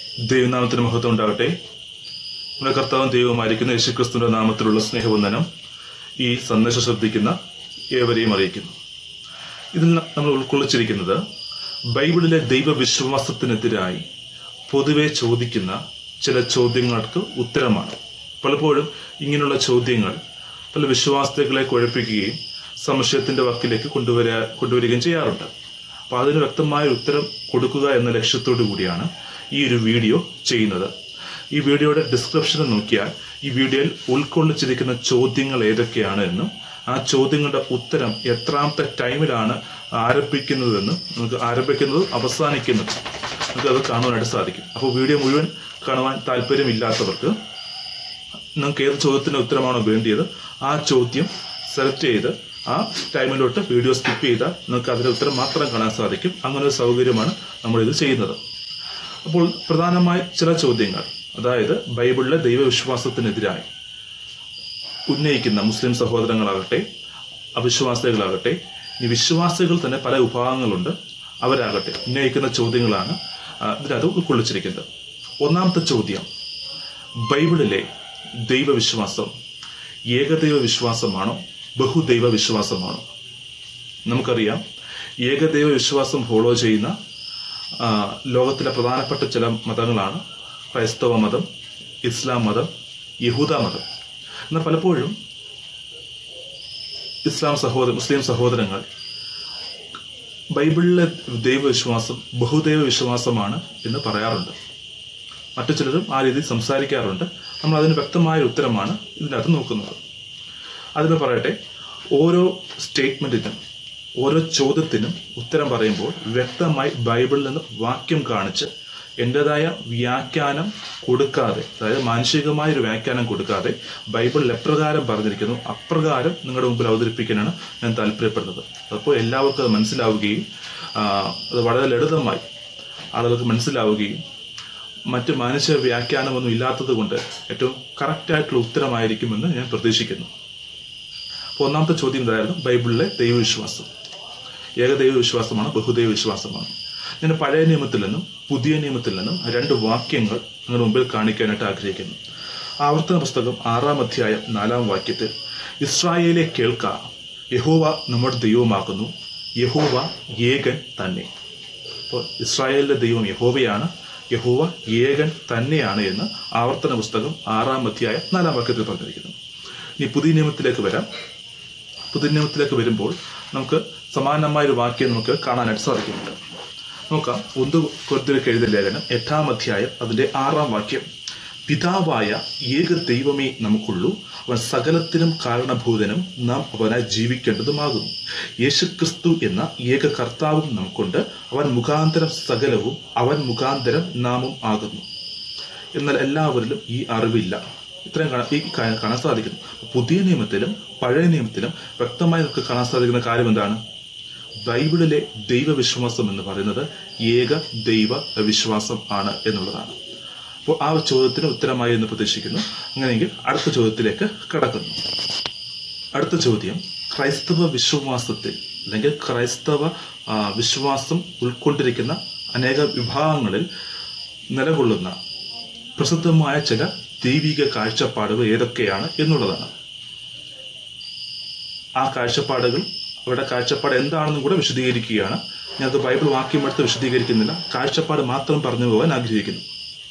ദൈവനാമത്തിന് മഹത്വം ഉണ്ടാകട്ടെ നമ്മുടെ കർത്താവും ദൈവമായിരിക്കുന്ന യേശുക്രിസ്തുവിന്റെ നാമത്തിലുള്ള സ്നേഹവന്ദനം ഈ സന്ദേശം ശ്രദ്ധിക്കുന്ന ഏവരെയും അറിയിക്കുന്നു ഇതിൽ നമ്മൾ ഉൾക്കൊള്ളിച്ചിരിക്കുന്നത് ബൈബിളിലെ ദൈവവിശ്വാസത്തിനെതിരായി പൊതുവെ ചോദിക്കുന്ന ചില ചോദ്യങ്ങൾക്ക് ഉത്തരമാണ് പലപ്പോഴും ഇങ്ങനെയുള്ള ചോദ്യങ്ങൾ പല വിശ്വാസതകളെ കുഴപ്പിക്കുകയും സംശയത്തിന്റെ വക്കിലേക്ക് കൊണ്ടുവരാ കൊണ്ടുവരികയും ചെയ്യാറുണ്ട് അപ്പോൾ അതിന് വ്യക്തമായ ഉത്തരം കൊടുക്കുക എന്ന ലക്ഷ്യത്തോടു കൂടിയാണ് ഈ ഒരു വീഡിയോ ചെയ്യുന്നത് ഈ വീഡിയോയുടെ ഡിസ്ക്രിപ്ഷനിൽ നോക്കിയാൽ ഈ വീഡിയോയിൽ ഉൾക്കൊള്ളിച്ചിരിക്കുന്ന ചോദ്യങ്ങൾ ഏതൊക്കെയാണ് എന്നും ആ ചോദ്യങ്ങളുടെ ഉത്തരം എത്രാമത്തെ ടൈമിലാണ് ആരംഭിക്കുന്നതെന്നും നമുക്ക് ആരംഭിക്കുന്നതും അവസാനിക്കുന്നതും നമുക്ക് അത് കാണുവാനായിട്ട് സാധിക്കും അപ്പോൾ വീഡിയോ മുഴുവൻ കാണുവാൻ താല്പര്യമില്ലാത്തവർക്ക് നിങ്ങൾക്ക് ഏത് ചോദ്യത്തിന് ഉത്തരമാണോ വേണ്ടിയത് ആ ചോദ്യം സെലക്ട് ചെയ്ത് ആ ടൈമിലോട്ട് വീഡിയോ സ്കിപ്പ് ചെയ്താൽ നിങ്ങൾക്ക് അതിന്റെ ഉത്തരം മാത്രം കാണാൻ സാധിക്കും അങ്ങനെ ഒരു സൗകര്യമാണ് നമ്മൾ ഇത് ചെയ്യുന്നത് അപ്പോൾ പ്രധാനമായി ചില ചോദ്യങ്ങൾ അതായത് ബൈബിളിലെ ദൈവവിശ്വാസത്തിനെതിരായി ഉന്നയിക്കുന്ന മുസ്ലിം സഹോദരങ്ങളാകട്ടെ അവിശ്വാസികളാകട്ടെ ഈ വിശ്വാസികൾ തന്നെ പല വിഭാഗങ്ങളുണ്ട് അവരാകട്ടെ ഉന്നയിക്കുന്ന ചോദ്യങ്ങളാണ് ആ, ഇതിനകത്ത് ഉൾക്കൊള്ളിച്ചിരിക്കുന്നത് ഒന്നാമത്തെ ചോദ്യം ബൈബിളിലെ ദൈവവിശ്വാസം ഏകദൈവ വിശ്വാസമാണോ ബഹുദൈവ വിശ്വാസമാണോ നമുക്കറിയാം ഏകദൈവ വിശ്വാസം ഫോളോ ചെയ്യുന്ന ആ, ലോകത്തിലെ പ്രധാനപ്പെട്ട ചില മതങ്ങളാണ് ക്രൈസ്തവ മതം ഇസ്ലാം മതം യഹൂദ മതം എന്നാൽ പലപ്പോഴും ഇസ്ലാം സഹോദര മുസ്ലിം സഹോദരങ്ങൾ ബൈബിളിലെ ദൈവവിശ്വാസം ബഹുദൈവ വിശ്വാസമാണ് എന്ന് പറയാറുണ്ട് മറ്റു ചിലരും ആ രീതിയിൽ സംസാരിക്കാറുണ്ട് നമ്മൾ അതിന് വ്യക്തമായ ഉത്തരമാണ് ഇതിനകത്ത് നോക്കുന്നത് അതിന് പറയട്ടെ ഓരോ സ്റ്റേറ്റ്മെന്റിനും ഓരോ ചോദ്യത്തിനും ഉത്തരം പറയുമ്പോൾ വ്യക്തമായി ബൈബിളിൽ നിന്ന് വാക്യം കാണിച്ച് എൻ്റെതായ വ്യാഖ്യാനം കൊടുക്കാതെ അതായത് മാനുഷികമായ ഒരു വ്യാഖ്യാനം കൊടുക്കാതെ ബൈബിളിൽ എപ്രകാരം പറഞ്ഞിരിക്കുന്നു അപ്രകാരം നിങ്ങളുടെ മുമ്പിൽ അവതരിപ്പിക്കാനാണ് ഞാൻ താല്പര്യപ്പെടുന്നത് അപ്പോൾ എല്ലാവർക്കും അത് മനസ്സിലാവുകയും ആ, അത് വളരെ ലളിതമായി ആളുകൾക്ക് മനസ്സിലാവുകയും മറ്റ് മനുഷ്യ വ്യാഖ്യാനമൊന്നും ഇല്ലാത്തത് കൊണ്ട് ഏറ്റവും കറക്റ്റായിട്ടുള്ള ഉത്തരമായിരിക്കുമെന്ന് ഞാൻ പ്രതീക്ഷിക്കുന്നു അപ്പോൾ ഒന്നാമത്തെ ചോദ്യം ഇതായിരുന്നു ബൈബിളിലെ ദൈവവിശ്വാസം ഏകദൈവ വിശ്വാസമാണ് ബഹുദൈവ വിശ്വാസമാണ് ഞാൻ പഴയ നിയമത്തിൽ നിന്നും പുതിയ നിയമത്തിൽ നിന്നും രണ്ട് വാക്യങ്ങൾ നിങ്ങളുടെ മുമ്പിൽ കാണിക്കാനായിട്ട് ആഗ്രഹിക്കുന്നു ആവർത്തന പുസ്തകം ആറാം അധ്യായം നാലാം വാക്യത്തിൽ ഇസ്രായേലെ കേൾക്ക യഹോവ നമ്മുടെ ദൈവമാകുന്നു യഹോവ ഏകൻ തന്നെ അപ്പോൾ ഇസ്രായേലിന്റെ ദൈവം യഹോവയാണ് യഹോവ ഏകൻ തന്നെയാണ് എന്ന് ആവർത്തന പുസ്തകം ആറാം അധ്യായം നാലാം വാക്യത്തിൽ പറഞ്ഞിരിക്കുന്നു ഇനി പുതിയ നിയമത്തിലേക്ക് വരാം പുതിയ നിയമത്തിലേക്ക് വരുമ്പോൾ നമുക്ക് സമാനമായ ഒരു വാക്യം നമുക്ക് കാണാനായിട്ട് സാധിക്കുന്നുണ്ട് നോക്കാം ഒന്ന് കൊരുത്തിലേക്ക് എഴുതിയ ലേഖനം എട്ടാം അധ്യായം അതിന്റെ ആറാം വാക്യം പിതാവായ ഏക ദൈവമേ നമുക്കുള്ളൂ അവൻ സകലത്തിനും കാരണഭൂതനും നാം അവനായി ജീവിക്കേണ്ടതുമാകുന്നു യേശുക്രിസ്തു എന്ന ഏക കർത്താവും നമുക്കുണ്ട് അവൻ മുഖാന്തരം സകലവും അവൻ മുഖാന്തരം നാമും ആകുന്നു എന്നാൽ എല്ലാവരിലും ഈ അറിവില്ല ഇത്രയും കാണാൻ ഈ കാ- കാണാൻ സാധിക്കുന്നു പുതിയ നിയമത്തിലും പഴയ നിയമത്തിലും വ്യക്തമായി നമുക്ക് കാണാൻ സാധിക്കുന്ന കാര്യം എന്താണ് ബൈബിളിലെ ദൈവവിശ്വാസം എന്ന് പറയുന്നത് ഏക ദൈവ വിശ്വാസം ആണ് എന്നുള്ളതാണ് അപ്പോൾ ആ ചോദ്യത്തിന് ഉത്തരമായി എന്ന് പ്രതീക്ഷിക്കുന്നു അങ്ങനെയെങ്കിൽ അടുത്ത ചോദ്യത്തിലേക്ക് കടക്കുന്നു അടുത്ത ചോദ്യം ക്രൈസ്തവ വിശ്വാസത്തിൽ അല്ലെങ്കിൽ ക്രൈസ്തവ ആ, വിശ്വാസം ഉൾക്കൊണ്ടിരിക്കുന്ന അനേക വിഭാഗങ്ങളിൽ നിലകൊള്ളുന്ന പ്രസിദ്ധമായ ചില ദൈവിക കാഴ്ചപ്പാടുകൾ ഏതൊക്കെയാണ് എന്നുള്ളതാണ് ആ കാഴ്ചപ്പാടുകൾ അവരുടെ കാഴ്ചപ്പാട് എന്താണെന്നും കൂടെ വിശദീകരിക്കുകയാണ് ഞങ്ങൾക്ക് ബൈബിൾ വാക്യം എടുത്ത് വിശദീകരിക്കുന്നില്ല കാഴ്ചപ്പാട് മാത്രം പറഞ്ഞു പോകാൻ ആഗ്രഹിക്കുന്നു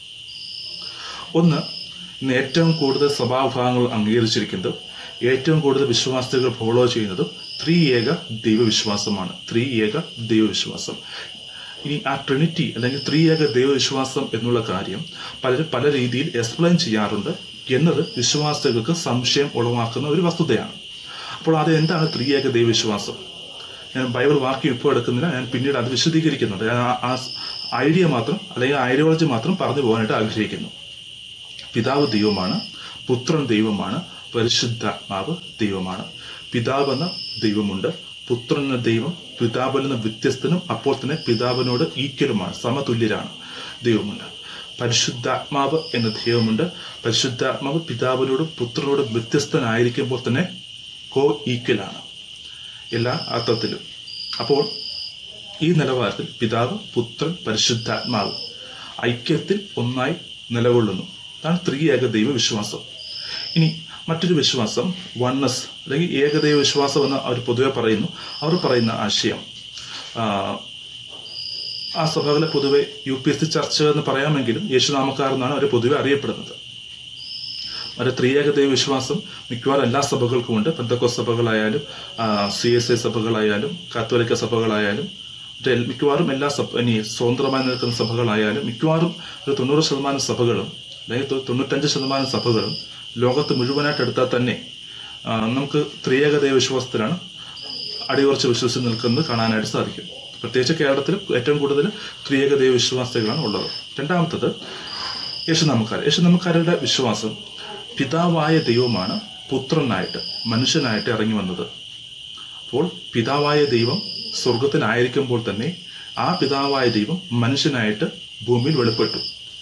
ഒന്ന് ഇന്ന് ഏറ്റവും കൂടുതൽ സഭാവിഭാഗങ്ങൾ അംഗീകരിച്ചിരിക്കുന്നതും ഏറ്റവും കൂടുതൽ വിശ്വാസികൾ ഫോളോ ചെയ്യുന്നതും ത്രിയേക ദൈവവിശ്വാസമാണ് ത്രിയേക ദൈവവിശ്വാസം ഇനി ആ ട്രിനിറ്റി അല്ലെങ്കിൽ ത്രിയേക ദൈവവിശ്വാസം എന്നുള്ള കാര്യം പലരും പല രീതിയിൽ എക്സ്പ്ലെയിൻ ചെയ്യാറുണ്ട് എന്നത് വിശ്വാസികൾക്ക് സംശയം ഉളവാക്കുന്ന ഒരു വസ്തുതയാണ് അപ്പോൾ അത് എന്താണ് ത്രിയേക ദൈവവിശ്വാസം ഞാൻ ബൈബിൾ വാക്യം ഇപ്പോൾ എടുക്കുന്നില്ല ഞാൻ പിന്നീട് അത് വിശദീകരിക്കുന്നുണ്ട് ഞാൻ ആ- ആ ഐഡിയ മാത്രം അല്ലെങ്കിൽ ഐഡിയോളജി മാത്രം പറഞ്ഞു പോകാനായിട്ട് ആഗ്രഹിക്കുന്നു പിതാവ് ദൈവമാണ് പുത്രൻ ദൈവമാണ് പരിശുദ്ധാത്മാവ് ദൈവമാണ് പിതാവ് എന്ന ദൈവമുണ്ട് പുത്രൻ എന്ന ദൈവം പിതാവിൽ നിന്ന് വ്യത്യസ്തനും അപ്പോൾ തന്നെ പിതാവിനോട് ഈക്വലുമാണ് സമതുല്യരാണ് ദൈവമുണ്ട് പരിശുദ്ധാത്മാവ് എന്ന ദൈവമുണ്ട് പരിശുദ്ധാത്മാവ് പിതാവിനോടും പുത്രനോടും വ്യത്യസ്തനായിരിക്കുമ്പോൾ തന്നെ കോ ഈക്വലാണ് എല്ലാ അർത്ഥത്തിലും അപ്പോൾ ഈ നിലവാരത്തിൽ പിതാവ് പുത്രൻ പരിശുദ്ധാത്മാവ് ഐക്യത്തിൽ ഒന്നായി നിലകൊള്ളുന്നു അതാണ് ത്രിയേക ദൈവ വിശ്വാസം ഇനി മറ്റൊരു വിശ്വാസം വണ്ണസ് അല്ലെങ്കിൽ ഏകദൈവ വിശ്വാസം എന്ന് അവർ പൊതുവെ പറയുന്നു അവർ പറയുന്ന ആശയം ആ, ആ സഭകളെ പൊതുവെ യു പി എസ് സി ചർച്ച എന്ന് പറയാമെങ്കിലും യേശുനാമക്കാർ എന്നാണ് അവർ പൊതുവെ അറിയപ്പെടുന്നത് ഒരു ത്രിയേക ദൈവ വിശ്വാസം മിക്കവാറും എല്ലാ സഭകൾക്കുമുണ്ട് പെന്തക്കോ സഭകളായാലും സി എസ് ഐ സഭകളായാലും കാത്തോലിക്ക സഭകളായാലും മറ്റേ എൽ- മിക്കവാറും എല്ലാ സഭ ഇനി സ്വതന്ത്രമായി നിൽക്കുന്ന സഭകളായാലും മിക്കവാറും ഒരു തൊണ്ണൂറ് ശതമാനം സഭകളും അല്ലെങ്കിൽ തൊ- തൊണ്ണൂറ്റഞ്ച് ശതമാനം സഭകളും ലോകത്ത് മുഴുവനായിട്ട് എടുത്താൽ തന്നെ ആ, നമുക്ക് ത്രിയേക ദൈവ വിശ്വാസത്തിലാണ് അടിയുറച്ച് വിശ്വസിച്ച് നിൽക്കുന്നത് കാണാനായിട്ട് സാധിക്കും പ്രത്യേകിച്ച് കേരളത്തിൽ ഏറ്റവും കൂടുതൽ ത്രിയേക ദൈവ വിശ്വാസികളാണ് ഉള്ളത് രണ്ടാമത്തത് യേശു നമുക്കാർ യേശു നമുക്കാരുടെ വിശ്വാസം പിതാവായ ദൈവമാണ് പുത്രനായിട്ട് മനുഷ്യനായിട്ട് ഇറങ്ങി വന്നത് അപ്പോൾ പിതാവായ ദൈവം സ്വർഗത്തിലായിരിക്കുമ്പോൾ തന്നെ ആ പിതാവായ ദൈവം മനുഷ്യനായിട്ട് ഭൂമിയിൽ വെളിപ്പെട്ടു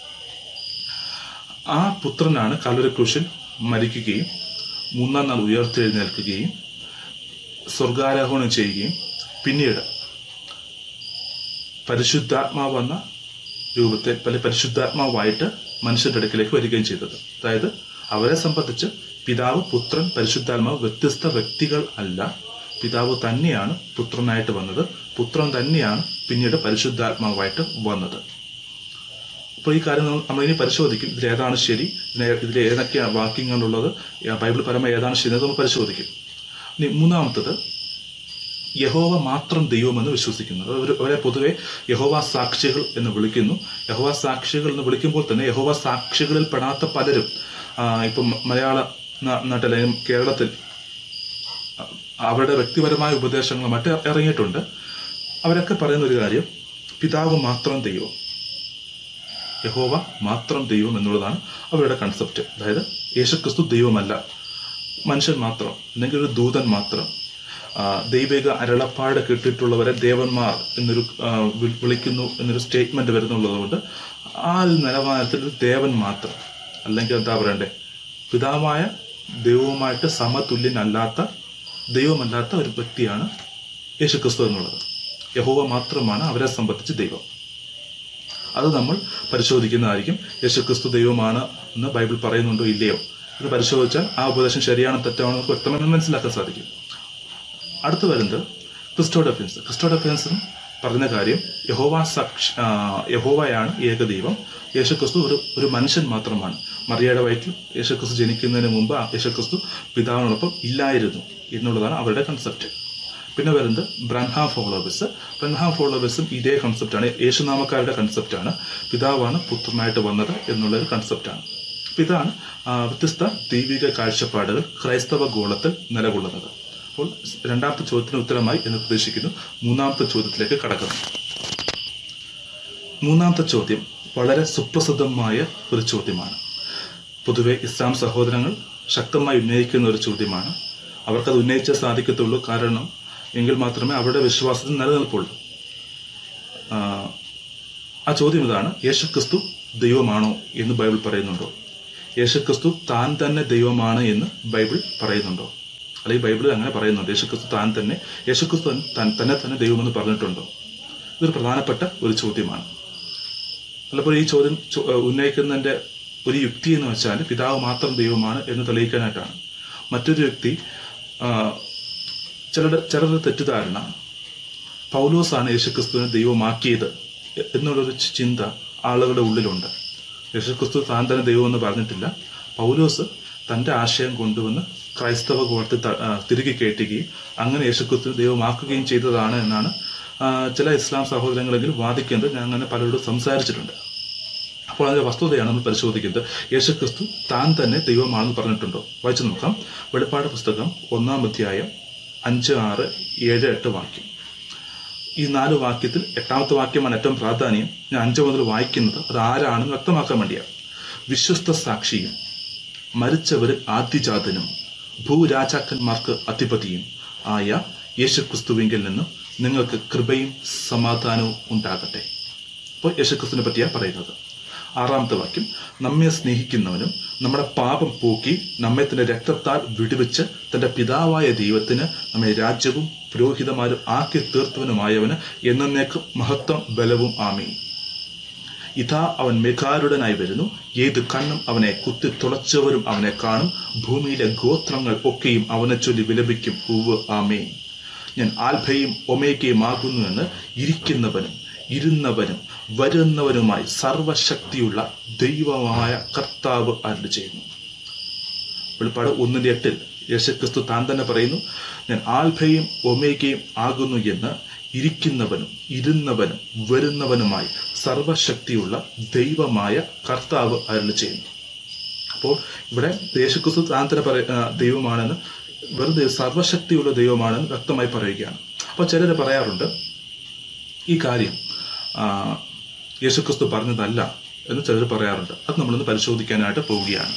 ആ പുത്രനാണ് കലൂര ക്രൂശിൽ മരിക്കുകയും മൂന്നാം നാൾ ഉയർത്തെഴുന്നേൽക്കുകയും സ്വർഗാരോഹണം ചെയ്യുകയും പിന്നീട് പരിശുദ്ധാത്മാവ് എന്ന രൂപത്തെ പല പരിശുദ്ധാത്മാവായിട്ട് മനുഷ്യന്റെ അടുക്കിലേക്ക് വരികയും ചെയ്തത് അതായത് അവരെ സംബന്ധിച്ച് പിതാവ് പുത്രൻ പരിശുദ്ധാത്മാവ് വ്യത്യസ്ത വ്യക്തികൾ അല്ല പിതാവ് തന്നെയാണ് പുത്രനായിട്ട് വന്നത് പുത്രൻ തന്നെയാണ് പിന്നീട് പരിശുദ്ധാത്മാവായിട്ട് വന്നത് അപ്പോൾ ഈ കാര്യം നമ്മൾ നമ്മളിനി പരിശോധിക്കും ഇതിൽ ഏതാണ് ശരി ഇതിന് ഇതിൽ ഏതൊക്കെയാണ് വാക്യങ്ങളുള്ളത് ബൈബിൾ പരമായി ഏതാണ് ശരി എന്ന് നമ്മൾ പരിശോധിക്കും ഇനി മൂന്നാമത്തത് യഹോവ മാത്രം ദൈവമെന്ന് വിശ്വസിക്കുന്നു അവർ അവരെ പൊതുവെ യഹോവ സാക്ഷികൾ എന്ന് വിളിക്കുന്നു യഹോവ സാക്ഷികൾ എന്ന് വിളിക്കുമ്പോൾ തന്നെ യഹോവ സാക്ഷികളിൽ പെടാത്ത പലരും ആ, ഇപ്പം മലയാള നാ- നാട്ടിൽ അല്ലെങ്കിൽ കേരളത്തിൽ ആ, അവരുടെ വ്യക്തിപരമായ ഉപദേശങ്ങൾ മറ്റ് ഇറങ്ങിയിട്ടുണ്ട് അവരൊക്കെ പറയുന്ന ഒരു കാര്യം പിതാവ് മാത്രം ദൈവം യഹോവ മാത്രം ദൈവം എന്നുള്ളതാണ് അവരുടെ കൺസെപ്റ്റ് അതായത് യേശുക്രിസ്തു ദൈവമല്ല മനുഷ്യൻ മാത്രം അല്ലെങ്കിൽ ഒരു ദൂതൻ മാത്രം ആ, ദൈവിക അരുളപ്പാട് കിട്ടിയിട്ടുള്ളവരെ ദേവന്മാർ എന്നൊരു ആ, വി- വിളിക്കുന്നു എന്നൊരു സ്റ്റേറ്റ്മെന്റ് വരുന്നുള്ളത് കൊണ്ട് ആ ഒരു നിലവാരത്തിൽ ഒരു ദേവൻ മാത്രം അല്ലെങ്കിൽ എന്താ പറയണ്ടേ പിതാവായ ദൈവവുമായിട്ട് സമതുല്യനല്ലാത്ത ദൈവമല്ലാത്ത ഒരു വ്യക്തിയാണ് യേശുക്രിസ്തു എന്നുള്ളത് യഹോവ മാത്രമാണ് അവരെ സംബന്ധിച്ച് ദൈവം അത് നമ്മൾ പരിശോധിക്കുന്നതായിരിക്കും യേശുക്രിസ്തു ദൈവമാണ് എന്ന് ബൈബിൾ പറയുന്നുണ്ടോ ഇല്ലയോ ഇത് പരിശോധിച്ചാൽ ആ ഉപദേശം ശരിയാണോ തെറ്റാണോ എന്ന് വ്യക്തമായി മനസ്സിലാക്കാൻ സാധിക്കും അടുത്ത് വരുന്നത് ക്രിസ്റ്റോ ഡെഫൻസ് ക്രിസ്റ്റോ ഡെഫൻസും പറഞ്ഞ കാര്യം യഹോവ സാക്ഷി ആ, യഹോവയാണ് ഏകദൈവം യേശുക്രിസ്തു ഒരു ഒരു മനുഷ്യൻ മാത്രമാണ് മറിയയുടെ വയറ്റിൽ യേശുക്രിസ്തു ജനിക്കുന്നതിന് മുമ്പ് ആ യേശുക്രിസ്തു പിതാവിനോടൊപ്പം ഇല്ലായിരുന്നു എന്നുള്ളതാണ് അവരുടെ കൺസെപ്റ്റ് പിന്നെ വരുന്നത് ബ്രഹ്ഹാം ഫോളോവേഴ്സ് ബ്രഹ്ഹാം ഫോളോവേഴ്സും ഇതേ കൺസെപ്റ്റാണ് യേശുനാമക്കാരുടെ കൺസെപ്റ്റാണ് പിതാവാണ് പുത്രനായിട്ട് വന്നത് എന്നുള്ളൊരു കൺസെപ്റ്റാണ് അപ്പൊ ഇതാണ് ആ, വ്യത്യസ്ത ദൈവിക കാഴ്ചപ്പാടുകൾ ക്രൈസ്തവ ഗോളത്തിൽ നിലകൊള്ളുന്നത് അപ്പോൾ രണ്ടാമത്തെ ചോദ്യത്തിന് ഉത്തരമായി എന്ന് പ്രതീക്ഷിക്കുന്നു മൂന്നാമത്തെ ചോദ്യത്തിലേക്ക് കടക്കുന്നു മൂന്നാമത്തെ ചോദ്യം വളരെ സുപ്രസിദ്ധമായ ഒരു ചോദ്യമാണ് പൊതുവെ ഇസ്ലാം സഹോദരങ്ങൾ ശക്തമായി ഉന്നയിക്കുന്ന ഒരു ചോദ്യമാണ് അവർക്കത് ഉന്നയിച്ചേ സാധിക്കത്തുള്ളൂ കാരണം എങ്കിൽ മാത്രമേ അവരുടെ വിശ്വാസത്തിൽ നിലനിൽപ്പുള്ളൂ ആ, ആ ചോദ്യം ഇതാണ് യേശുക്രിസ്തു ദൈവമാണോ എന്ന് ബൈബിൾ പറയുന്നുണ്ടോ യേശുക്രിസ്തു താൻ തന്നെ ദൈവമാണ് എന്ന് ബൈബിൾ പറയുന്നുണ്ടോ അല്ലെങ്കിൽ ബൈബിളിൽ അങ്ങനെ പറയുന്നുണ്ട് യേശുക്രിസ്തു താൻ തന്നെ യേശുക്രിസ്തു താൻ തന്നെ തന്നെ ദൈവമെന്ന് പറഞ്ഞിട്ടുണ്ടോ ഇതൊരു പ്രധാനപ്പെട്ട ഒരു ചോദ്യമാണ് പലപ്പോൾ ഈ ചോദ്യം ചോ- ഉന്നയിക്കുന്നതിന്റെ ഒരു യുക്തി എന്ന് വെച്ചാൽ പിതാവ് മാത്രം ദൈവമാണ് എന്ന് തെളിയിക്കാനായിട്ടാണ് മറ്റൊരു വ്യക്തി ആ, ചിലരുടെ ചിലരുടെ തെറ്റിദ്ധാരണ പൗലോസാണ് യേശുക്രിസ്തുവിനെ ദൈവമാക്കിയത് എ- എന്നുള്ളൊരു ചി- ചിന്ത ആളുകളുടെ ഉള്ളിലുണ്ട് യേശുക്രിസ്തു താൻ തന്നെ ദൈവമെന്ന് പറഞ്ഞിട്ടില്ല പൗലോസ് തന്റെ ആശയം കൊണ്ടുവന്ന് ക്രൈസ്തവ കോളത്തിൽ ത- ആ, തിരികെ കയറ്റുകയും അങ്ങനെ യേശുക്രിസ്തു ദൈവമാക്കുകയും ചെയ്തതാണ് എന്നാണ് ആ, ചില ഇസ്ലാം സഹോദരങ്ങളെങ്കിലും വാദിക്കുന്നത് ഞാൻ അങ്ങനെ പലരോടും സംസാരിച്ചിട്ടുണ്ട് അപ്പോൾ അതിന്റെ വസ്തുതയാണ് നമ്മൾ പരിശോധിക്കുന്നത് യേശുക്രിസ്തു താൻ തന്നെ ദൈവമാണെന്ന് പറഞ്ഞിട്ടുണ്ടോ വായിച്ചു നോക്കാം വെളിപ്പാട് പുസ്തകം ഒന്നാം അധ്യായം അഞ്ച് ആറ് ഏഴ് എട്ട് വാക്യം ഈ നാല് വാക്യത്തിൽ എട്ടാമത്തെ വാക്യമാണ് ഏറ്റവും പ്രാധാന്യം ഞാൻ അഞ്ച് മുതൽ വായിക്കുന്നത് അത് ആരാണെന്ന് വ്യക്തമാക്കാൻ വേണ്ടിയാണ് വിശ്വസ്ത സാക്ഷിയും മരിച്ചവരിൽ ആദ്യജാതനും ഭൂരാജാക്കന്മാർക്ക് അധിപതിയും ആയ യേശുക്രിസ്തുവിങ്കിൽ നിന്നും നിങ്ങൾക്ക് കൃപയും സമാധാനവും ഉണ്ടാകട്ടെ അപ്പോൾ യേശുക്രിസ്തുവിനെ പറ്റിയാണ് പറയുന്നത് ആറാമത്തെ വാക്യം നമ്മെ സ്നേഹിക്കുന്നവനും നമ്മുടെ പാപം പോക്കി നമ്മെ തന്റെ രക്തത്താൽ വിടുവിച്ച് തന്റെ പിതാവായ ദൈവത്തിന് നമ്മെ രാജ്യവും പുരോഹിതമാരും ആക്കി തീർത്തവനുമായവന് എന്നേക്കും മഹത്വം ബലവും ആമീൻ ഇതാ അവൻ മെഘാരുടനായി വരുന്നു ഏത് കണ്ണും അവനെ കുത്തി തുളച്ചവരും അവനെ കാണും ഭൂമിയിലെ ഗോത്രങ്ങൾ ഒക്കെയും അവനെ ചൊല്ലി വിലപിക്കും ഉവ് ആമേ ഞാൻ ആൽഫയും ഒമേക്കയും ആകുന്നുവെന്ന് ഇരിക്കുന്നവനും ഇരുന്നവനും വരുന്നവനുമായി സർവശക്തിയുള്ള ദൈവമായ കർത്താവ് അരുളി ചെയ്യുന്നു വെളിപ്പാട് ഒന്നിന്റെ എട്ടിൽ യേശുക്രിസ്തു താൻ തന്നെ പറയുന്നു ഞാൻ ആൽഫയും ഒമേഗയും ആകുന്നു എന്ന് ഇരിക്കുന്നവനും ഇരുന്നവനും വരുന്നവനുമായി സർവശക്തിയുള്ള ദൈവമായ കർത്താവ് അരുളി ചെയ്യുന്നു അപ്പോൾ ഇവിടെ യേശുക്രിസ്തു താൻ തന്നെ പറയ ആ, ദൈവമാണെന്ന് വെറുതെ സർവശക്തിയുള്ള ദൈവമാണെന്ന് വ്യക്തമായി പറയുകയാണ് അപ്പോൾ ചിലർ പറയാറുണ്ട് ഈ കാര്യം ആ, യേശുക്രിസ്തു പറഞ്ഞതല്ല എന്ന് ചിലർ പറയാറുണ്ട് അത് നമ്മളൊന്ന് പരിശോധിക്കാനായിട്ട് പോവുകയാണ്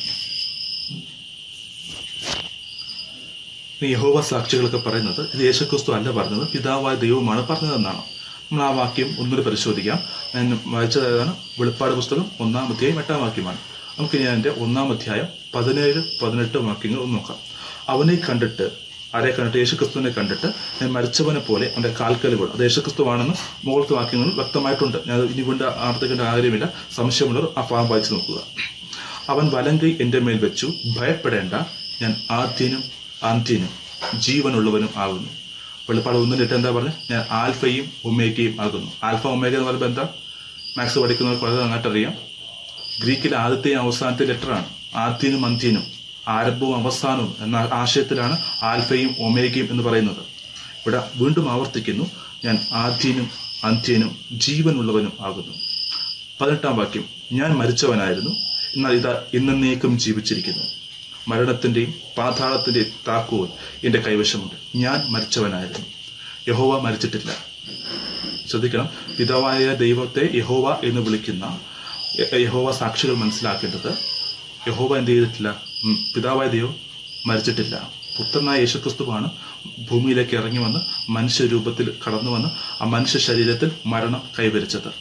ഈ യഹോവ സാക്ഷികളൊക്കെ പറയുന്നത് ഇത് യേശുക്രിസ്തു അല്ല പറഞ്ഞത് പിതാവായ ദൈവമാണ് പറഞ്ഞതെന്നാണ് നമ്മൾ ആ വാക്യം ഒന്നുകൂടി പരിശോധിക്കാം ഞാൻ വായിച്ചത് ഏതാണ് വെളിപ്പാട് പുസ്തകം ഒന്നാം അധ്യായം എട്ടാം വാക്യമാണ് നമുക്ക് ഞാൻ എൻ്റെ ഒന്നാം അധ്യായം പതിനേഴ് പതിനെട്ട് വാക്യങ്ങൾ ഒന്ന് നോക്കാം അവനെ കണ്ടിട്ട് ആരെ കണ്ടിട്ട് യേശുക്രിസ്തുവിനെ കണ്ടിട്ട് ഞാൻ മരിച്ചവനെ പോലെ അവൻ്റെ കാൽക്കലുകൾ അത് യേശുക്രിസ്തുവാണെന്ന് മുകളിലത്തെ വാക്യങ്ങൾ വ്യക്തമായിട്ടുണ്ട് ഞാൻ അത് ഇനി കൊണ്ട് ആവർത്തിക്കേണ്ട കാര്യമില്ല സംശയമുള്ളവർ ആ ഭാഗം വായിച്ചു നോക്കുക അവൻ വലങ്കൈ എൻ്റെ മേൽ വെച്ചു ഭയപ്പെടേണ്ട ഞാൻ ആദ്യനും അന്ത്യനും ജീവനുള്ളവനും ആകുന്നു വെളിപ്പാട് ഒന്നിന് എട്ട് എന്താ പറഞ്ഞത് ഞാൻ ആൽഫയും ഒമേഗയും ആകുന്നു ആൽഫ ഒമേഗ എന്ന് പറയുമ്പോൾ എന്താ മാത്സ് പഠിക്കുന്നവർക്ക് വളരെ നന്നായിട്ട് അറിയാം ഗ്രീക്കിലെ ആദ്യത്തെയും അവസാനത്തെ ലെറ്ററാണ് ആദ്യനും അന്ത്യനും ആരംഭവും അവസാനവും എന്ന ആശയത്തിലാണ് ആൽഫയും ഒമേഗയും എന്ന് പറയുന്നത് ഇവിടെ വീണ്ടും ആവർത്തിക്കുന്നു ഞാൻ ആദ്യനും അന്ത്യനും ജീവനുള്ളവനും ആകുന്നു പതിനെട്ടാം വാക്യം ഞാൻ മരിച്ചവനായിരുന്നു എന്നാൽ ഇതാ എന്നേക്കും ജീവിച്ചിരിക്കുന്നു മരണത്തിന്റെയും പാതാളത്തിന്റെയും താക്കോൽ എന്റെ കൈവശമുണ്ട് ഞാൻ മരിച്ചവനായിരുന്നു യഹോവ മരിച്ചിട്ടില്ല ശ്രദ്ധിക്കണം പിതാവായ ദൈവത്തെ യഹോവ എന്ന് വിളിക്കുന്ന യ- യഹോവ സാക്ഷികൾ മനസ്സിലാക്കേണ്ടത് യഹോവ എന്ത് ചെയ്തിട്ടില്ല ഉം, പിതാവായ ദൈവം മരിച്ചിട്ടില്ല പുത്രനായ യേശുക്രിസ്തുവാണ് ഭൂമിയിലേക്ക് ഇറങ്ങി വന്ന് മനുഷ്യരൂപത്തിൽ കടന്നു വന്ന് ആ മനുഷ്യ ശരീരത്തിൽ മരണം കൈവരിച്ചത്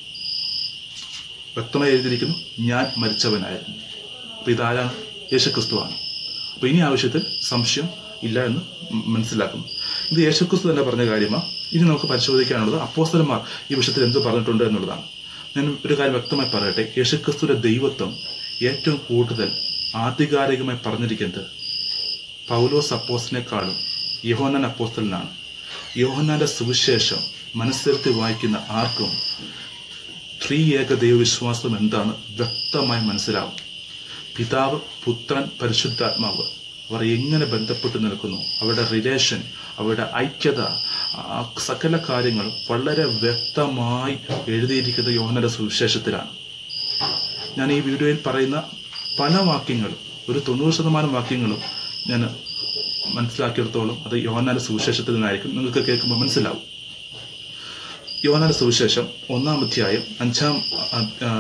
വ്യക്തമായി എഴുതിയിരിക്കുന്നു ഞാൻ മരിച്ചവനായിരുന്നു അപ്പൊ ഇതാരാണ് യേശുക്രിസ്തുവാണ് അപ്പൊ ഇനി ആവശ്യത്തിൽ സംശയം ഇല്ല എന്ന് മ- മനസ്സിലാക്കുന്നു ഇത് യേശുക്രിസ്തു തന്നെ പറഞ്ഞ കാര്യമാണ് ഇനി നമുക്ക് പരിശോധിക്കാനുള്ളത് അപ്പോസ്തലന്മാർ ഈ വിഷയത്തിൽ എന്ത് പറഞ്ഞിട്ടുണ്ട് എന്നുള്ളതാണ് ഞാൻ ഒരു കാര്യം വ്യക്തമായി പറയട്ടെ യേശുക്രിസ്തുവിന്റെ ദൈവത്വം ഏറ്റവും കൂടുതൽ ആധികാരികമായി പറഞ്ഞിരിക്കുന്നത് പൗലോസ് അപ്പോസ്റ്റിനേക്കാളും യോഹന്നാൻ അപ്പോസ്തലനാണ് യോഹന്നാന്റെ സുവിശേഷം മനസ്സിരുത്തി വായിക്കുന്ന ആർക്കും ത്രീ ഏക ദൈവവിശ്വാസം എന്താണ് വ്യക്തമായി മനസ്സിലാവും പിതാവ് പുത്രൻ പരിശുദ്ധാത്മാവ് അവർ എങ്ങനെ ബന്ധപ്പെട്ട് നിൽക്കുന്നു അവരുടെ റിലേഷൻ അവരുടെ ഐക്യത ആ സകല കാര്യങ്ങളും വളരെ വ്യക്തമായി എഴുതിയിരിക്കുന്നത് യോഹനയുടെ സുവിശേഷത്തിലാണ് ഞാൻ ഈ വീഡിയോയിൽ പറയുന്ന പല വാക്യങ്ങളും ഒരു തൊണ്ണൂറ് ശതമാനം വാക്യങ്ങളും ഞാൻ മനസ്സിലാക്കിയെടുത്തോളം അത് യോഹന്നാന്റെ സുവിശേഷത്തിൽ നിന്നായിരിക്കും നിങ്ങൾക്ക് കേൾക്കുമ്പോൾ മനസ്സിലാവും യോഹന്നാന്റെ സുവിശേഷം ഒന്നാം അധ്യായം അഞ്ചാം ആ, ആ,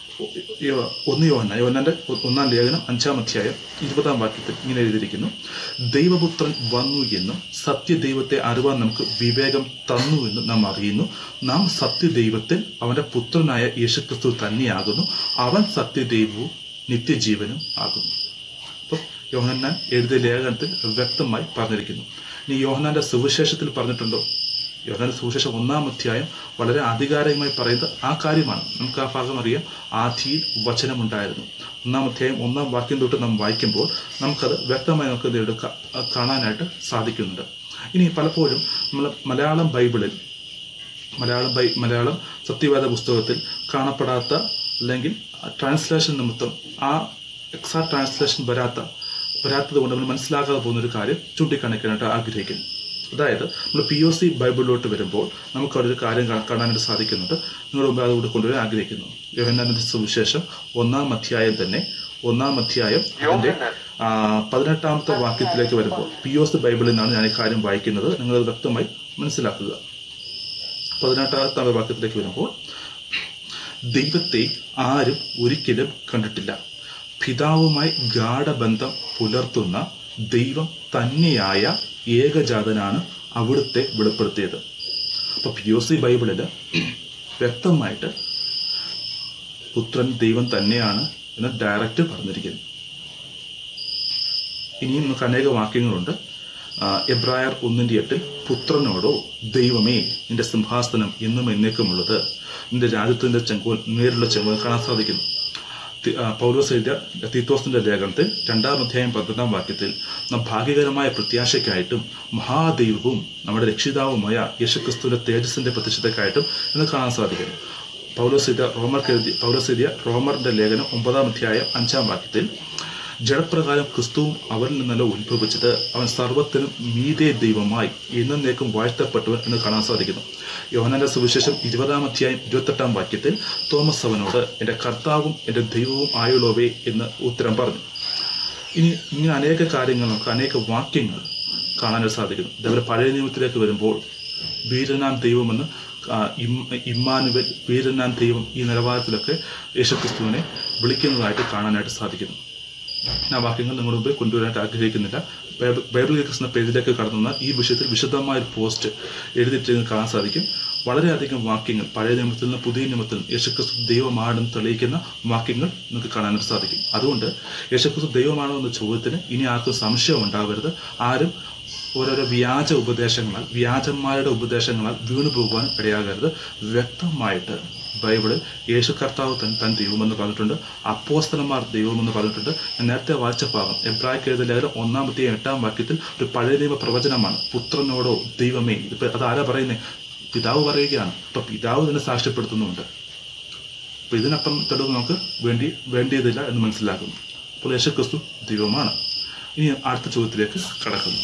യോ- ഒന്ന് യോഹന്ന യോഹന്നാന്റെ ഒ- ഒന്നാം ലേഖനം അഞ്ചാം അധ്യായം ഇരുപതാം വാക്യത്തിൽ ഇങ്ങനെ എഴുതിയിരിക്കുന്നു ദൈവപുത്രൻ വന്നു എന്നും സത്യദൈവത്തെ അറിവാൻ നമുക്ക് വിവേകം തന്നു എന്നും നാം അറിയുന്നു നാം സത്യദൈവത്തിൽ അവന്റെ പുത്രനായ യേശുക്രിസ്തു തന്നെയാകുന്നു അവൻ സത്യദൈവവും നിത്യജീവനും ആകുന്നു അപ്പോൾ യോഹന്നാൻ എഴുതിയ ലേഖനത്തിൽ വ്യക്തമായി പറഞ്ഞിരിക്കുന്നു ഇനി യോഹന്നാന്റെ സുവിശേഷത്തിൽ പറഞ്ഞിട്ടുണ്ടോ യോഹന്നാന്റെ സുവിശേഷം ഒന്നാം അധ്യായം വളരെ ആധികാരികമായി പറയുന്നത് ആ കാര്യമാണ് നമുക്ക് ആ ഭാഗം അറിയാം ആധിയിൽ വചനമുണ്ടായിരുന്നു ഒന്നാം അധ്യായം ഒന്നാം വാക്യം തൊട്ട് നാം വായിക്കുമ്പോൾ നമുക്കത് വ്യക്തമായി നമുക്ക് ഇത് എടുക്ക കാണാനായിട്ട് സാധിക്കുന്നുണ്ട് ഇനി പലപ്പോഴും നമ്മൾ മലയാളം ബൈബിളിൽ മലയാളം ബൈ മലയാളം സത്യവേദ പുസ്തകത്തിൽ കാണപ്പെടാത്ത അല്ലെങ്കിൽ ട്രാൻസ്ലേഷൻ നിമിത്തം ആ എക്സാ ട്രാൻസ്ലേഷൻ വരാത്ത വരാത്തത് കൊണ്ട് നമ്മൾ മനസ്സിലാക്കാതെ പോകുന്ന ഒരു കാര്യം ചൂണ്ടിക്കാണിക്കാനായിട്ട് ആഗ്രഹിക്കുന്നു അതായത് നമ്മൾ പി ഒ സി ബൈബിളിലോട്ട് വരുമ്പോൾ നമുക്ക് അവിടെ ഒരു കാര്യം കാ- കാണാനായിട്ട് സാധിക്കുന്നുണ്ട് നിങ്ങളുടെ മുമ്പ് അതുകൂടെ കൊണ്ടുവരാൻ ആഗ്രഹിക്കുന്നു യോഹന്നാന്റെ സുവിശേഷം ഒന്നാം അധ്യായം തന്നെ ഒന്നാം അധ്യായം അതിന്റെ ആ, പതിനെട്ടാമത്തെ വാക്യത്തിലേക്ക് വരുമ്പോൾ പി ഒ സി ബൈബിളിൽ നിന്നാണ് ഞാൻ ഈ കാര്യം വായിക്കുന്നത് നിങ്ങൾ അത് വ്യക്തമായി മനസ്സിലാക്കുക പതിനെട്ടാമത്തെ വാക്യത്തിലേക്ക് വരുമ്പോൾ ദൈവത്തെ ആരും ഒരിക്കലും കണ്ടിട്ടില്ല പിതാവുമായി ഗാഠബന്ധം പുലർത്തുന്ന ദൈവം തന്നെയായ ഏകജാതനാണ് അവിടുത്തെ വെളിപ്പെടുത്തിയത് അപ്പൊ പി ഒ സി ബൈബിളില് വ്യക്തമായിട്ട് പുത്രൻ ദൈവം തന്നെയാണ് എന്ന് ഡയറക്റ്റ് പറഞ്ഞിരിക്കുന്നു ഇനിയും നമുക്ക് അനേക വാക്യങ്ങളുണ്ട് ആ, എബ്രായർ ഒന്നിന്റെ എട്ടിൽ പുത്രനോടോ ദൈവമേ നിന്റെ സിംഹാസനം എന്നും എന്നേക്കുമുള്ളത് നിന്റെ രാജ്യത്തിന്റെ ചെങ്കോൽ നേരിലുള്ള ചെങ്കോൽ കാണാൻ സാധിക്കുന്നു തി- ആ, പൗലോസ് എഴുതിയ തീത്തോസിന്റെ ലേഖനത്തിൽ രണ്ടാം അധ്യായം പന്ത്രണ്ടാം വാക്യത്തിൽ നാം ഭാഗ്യകരമായ പ്രത്യാശയ്ക്കായിട്ടും മഹാദൈവവും നമ്മുടെ രക്ഷിതാവുമായ യേശുക്രിസ്തുവിന്റെ തേജസ്സിന്റെ പ്രതിഷ്ഠയ്ക്കായിട്ടും എന്ന് കാണാൻ സാധിക്കുന്നു പൗലോസ് എഴുതിയ റോമർ എഴുതി പൗലോസ് എഴുതിയ റോമറിന്റെ ലേഖനം ഒമ്പതാം അധ്യായം അഞ്ചാം വാക്യത്തിൽ ജഡപ്രകാരം ക്രിസ്തുവും അവരിൽ നിന്നല്ല ഉത്ഭവിച്ചത് അവൻ സർവത്തിനും മീതേ ദൈവമായി എന്നേക്കും വാഴ്ത്തപ്പെട്ടവൻ എന്ന് കാണാൻ സാധിക്കുന്നു യോഹനാന്റെ സുവിശേഷം ഇരുപതാം അധ്യായം ഇരുപത്തെട്ടാം വാക്യത്തിൽ തോമസ് അവനോട് എൻ്റെ കർത്താവും എൻ്റെ ദൈവവും ആയുള്ളവേ എന്ന് ഉത്തരം പറഞ്ഞു ഇനി ഇങ്ങനെ അനേക കാര്യങ്ങൾ നമുക്ക് അനേക വാക്യങ്ങൾ കാണാനായിട്ട് സാധിക്കുന്നു ഇതേപോലെ പഴയ നിയമത്തിലേക്ക് വരുമ്പോൾ വീരനാം ദൈവമെന്ന് ആ, ഇം- ഇമ്മാനുവൽ വീരനാം ദൈവം ഈ നിലവാരത്തിലൊക്കെ യേശുക്രിസ്തുവിനെ വിളിക്കുന്നതായിട്ട് കാണാനായിട്ട് സാധിക്കുന്നു ഞാൻ ആ വാക്യങ്ങൾ നിങ്ങളുടെ മുമ്പിൽ കൊണ്ടുവരാനായിട്ട് ആഗ്രഹിക്കുന്നില്ല ബൈബിൾ ബൈബിൾ കേൾക്കുന്ന പേജിലേക്ക് കടന്നു ഈ വിഷയത്തിൽ വിശദമായ ഒരു പോസ്റ്റ് എഴുതിയിട്ട് നിങ്ങൾക്ക് കാണാൻ സാധിക്കും വളരെയധികം വാക്യങ്ങൾ പഴയ നിയമത്തിൽ നിന്ന് പുതിയ നിയമത്തിൽ നിന്ന് യേശുക്രിസ്തു ദൈവമാണെന്ന് തെളിയിക്കുന്ന വാക്യങ്ങൾ നിങ്ങൾക്ക് കാണാനായിട്ട് സാധിക്കും അതുകൊണ്ട് യേശുക്രിസ്തു ദൈവമാണോ എന്ന ചോദ്യത്തിന് ഇനി ആർക്കും സംശയം ഉണ്ടാവരുത് ആരും ഓരോരോ വ്യാജ ഉപദേശങ്ങളാൽ വ്യാജന്മാരുടെ ഉപദേശങ്ങളാൽ വീണു പോകുവാൻ ഇടയാകരുത് വ്യക്തമായിട്ട് ബൈബിളിൽ യേശു കർത്താവ് തൻ തൻ ദൈവമെന്ന് പറഞ്ഞിട്ടുണ്ട് അപ്പോസ്തലന്മാർ ദൈവമെന്ന് പറഞ്ഞിട്ടുണ്ട് ഞാൻ നേരത്തെ വായിച്ച ഭാഗം എബ്രാഹിം എഴുതിയ ലേഖനം ഒന്നാമത്തെ എട്ടാം വാക്യത്തിൽ ഒരു പഴയ നിയമ പ്രവചനമാണ് പുത്രനോടോ ദൈവമേ ഇതിപ്പോ അതാരാ പറയുന്നത് പിതാവ് പറയുകയാണ് അപ്പൊ പിതാവ് തന്നെ സാക്ഷ്യപ്പെടുത്തുന്നുണ്ട് അപ്പൊ ഇതിനപ്പം തെളിവ് നമുക്ക് വേണ്ടി വേണ്ടിയതില്ല എന്ന് മനസ്സിലാക്കുന്നു അപ്പോൾ യേശു ക്രിസ്തു ദൈവമാണ് ഇനി അടുത്ത ചോദ്യത്തിലേക്ക് കടക്കുന്നു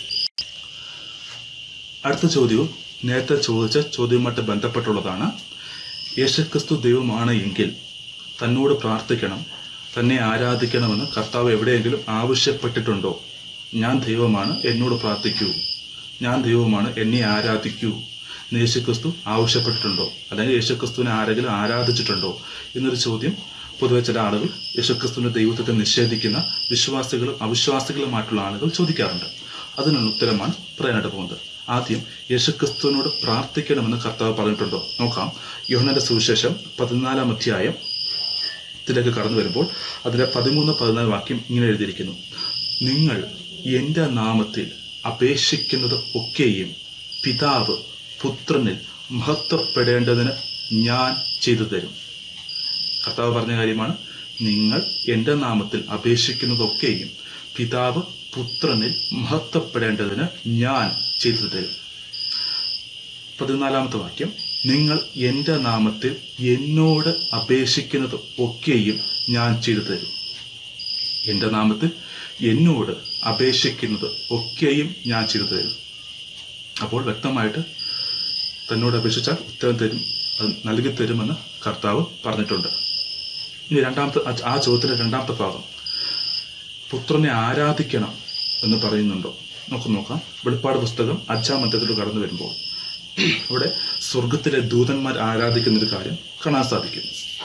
അടുത്ത ചോദ്യവും നേരത്തെ ചോദിച്ച ചോദ്യവുമായിട്ട് ബന്ധപ്പെട്ടുള്ളതാണ് യേശുക്രിസ്തു ദൈവമാണ് എങ്കിൽ തന്നോട് പ്രാർത്ഥിക്കണം തന്നെ ആരാധിക്കണമെന്ന് കർത്താവ് എവിടെയെങ്കിലും ആവശ്യപ്പെട്ടിട്ടുണ്ടോ ഞാൻ ദൈവമാണ് എന്നോട് പ്രാർത്ഥിക്കൂ ഞാൻ ദൈവമാണ് എന്നെ ആരാധിക്കൂ എന്ന് യേശുക്രിസ്തു ആവശ്യപ്പെട്ടിട്ടുണ്ടോ അല്ലെങ്കിൽ യേശുക്രിസ്തുവിനെ ആരെങ്കിലും ആരാധിച്ചിട്ടുണ്ടോ എന്നൊരു ചോദ്യം പൊതുവെ ചില ആളുകൾ യേശുക്രിസ്തുവിന്റെ ദൈവത്വത്തെ നിഷേധിക്കുന്ന വിശ്വാസികളും അവിശ്വാസികളുമായിട്ടുള്ള ആളുകൾ ചോദിക്കാറുണ്ട് അതിനുള്ള ഉത്തരമാണ് പറയാനായിട്ട് പോകുന്നത് ആദ്യം യേശുക്രിസ്തുവിനോട് പ്രാർത്ഥിക്കണമെന്ന് കർത്താവ് പറഞ്ഞിട്ടുണ്ടോ നോക്കാം യോഹനന്റെ സുവിശേഷം പതിനാലാം അധ്യായം ത്തിലേക്ക് കടന്നു വരുമ്പോൾ അതിലെ പതിമൂന്ന് പതിനാല് വാക്യം ഇങ്ങനെ എഴുതിയിരിക്കുന്നു നിങ്ങൾ എൻ്റെ നാമത്തിൽ അപേക്ഷിക്കുന്നത് ഒക്കെയും പിതാവ് പുത്രനിൽ മഹത്വപ്പെടേണ്ടതിന് ഞാൻ ചെയ്തു തരും കർത്താവ് പറഞ്ഞ കാര്യമാണ് നിങ്ങൾ എൻ്റെ നാമത്തിൽ അപേക്ഷിക്കുന്നതൊക്കെയും പിതാവ് പുത്രനിൽ മഹത്വപ്പെടേണ്ടതിന് ഞാൻ ചെയ്തു തരും പതിനാലാമത്തെ വാക്യം നിങ്ങൾ എൻ്റെ നാമത്തിൽ എന്നോട് അപേക്ഷിക്കുന്നത് ഒക്കെയും ഞാൻ ചെയ്തു തരും എൻ്റെ നാമത്തിൽ എന്നോട് അപേക്ഷിക്കുന്നത് ഒക്കെയും ഞാൻ ചെയ്തു തരും അപ്പോൾ വ്യക്തമായിട്ട് തന്നോട് അപേക്ഷിച്ചാൽ ഉത്തരം തരും അത് നൽകി തരുമെന്ന് കർത്താവ് പറഞ്ഞിട്ടുണ്ട് ഇനി രണ്ടാമത്തെ ആ- ആ ചോദ്യത്തിന്റെ രണ്ടാമത്തെ ഭാഗം പുത്രനെ ആരാധിക്കണം എന്ന് പറയുന്നുണ്ടോ നമുക്ക് നോക്കാം വെളിപ്പാട് പുസ്തകം അഞ്ചാം മധ്യത്തിൽ കടന്നു വരുമ്പോൾ ഇവിടെ സ്വർഗത്തിലെ ദൂതന്മാർ ആരാധിക്കുന്ന ഒരു കാര്യം കാണാൻ സാധിക്കും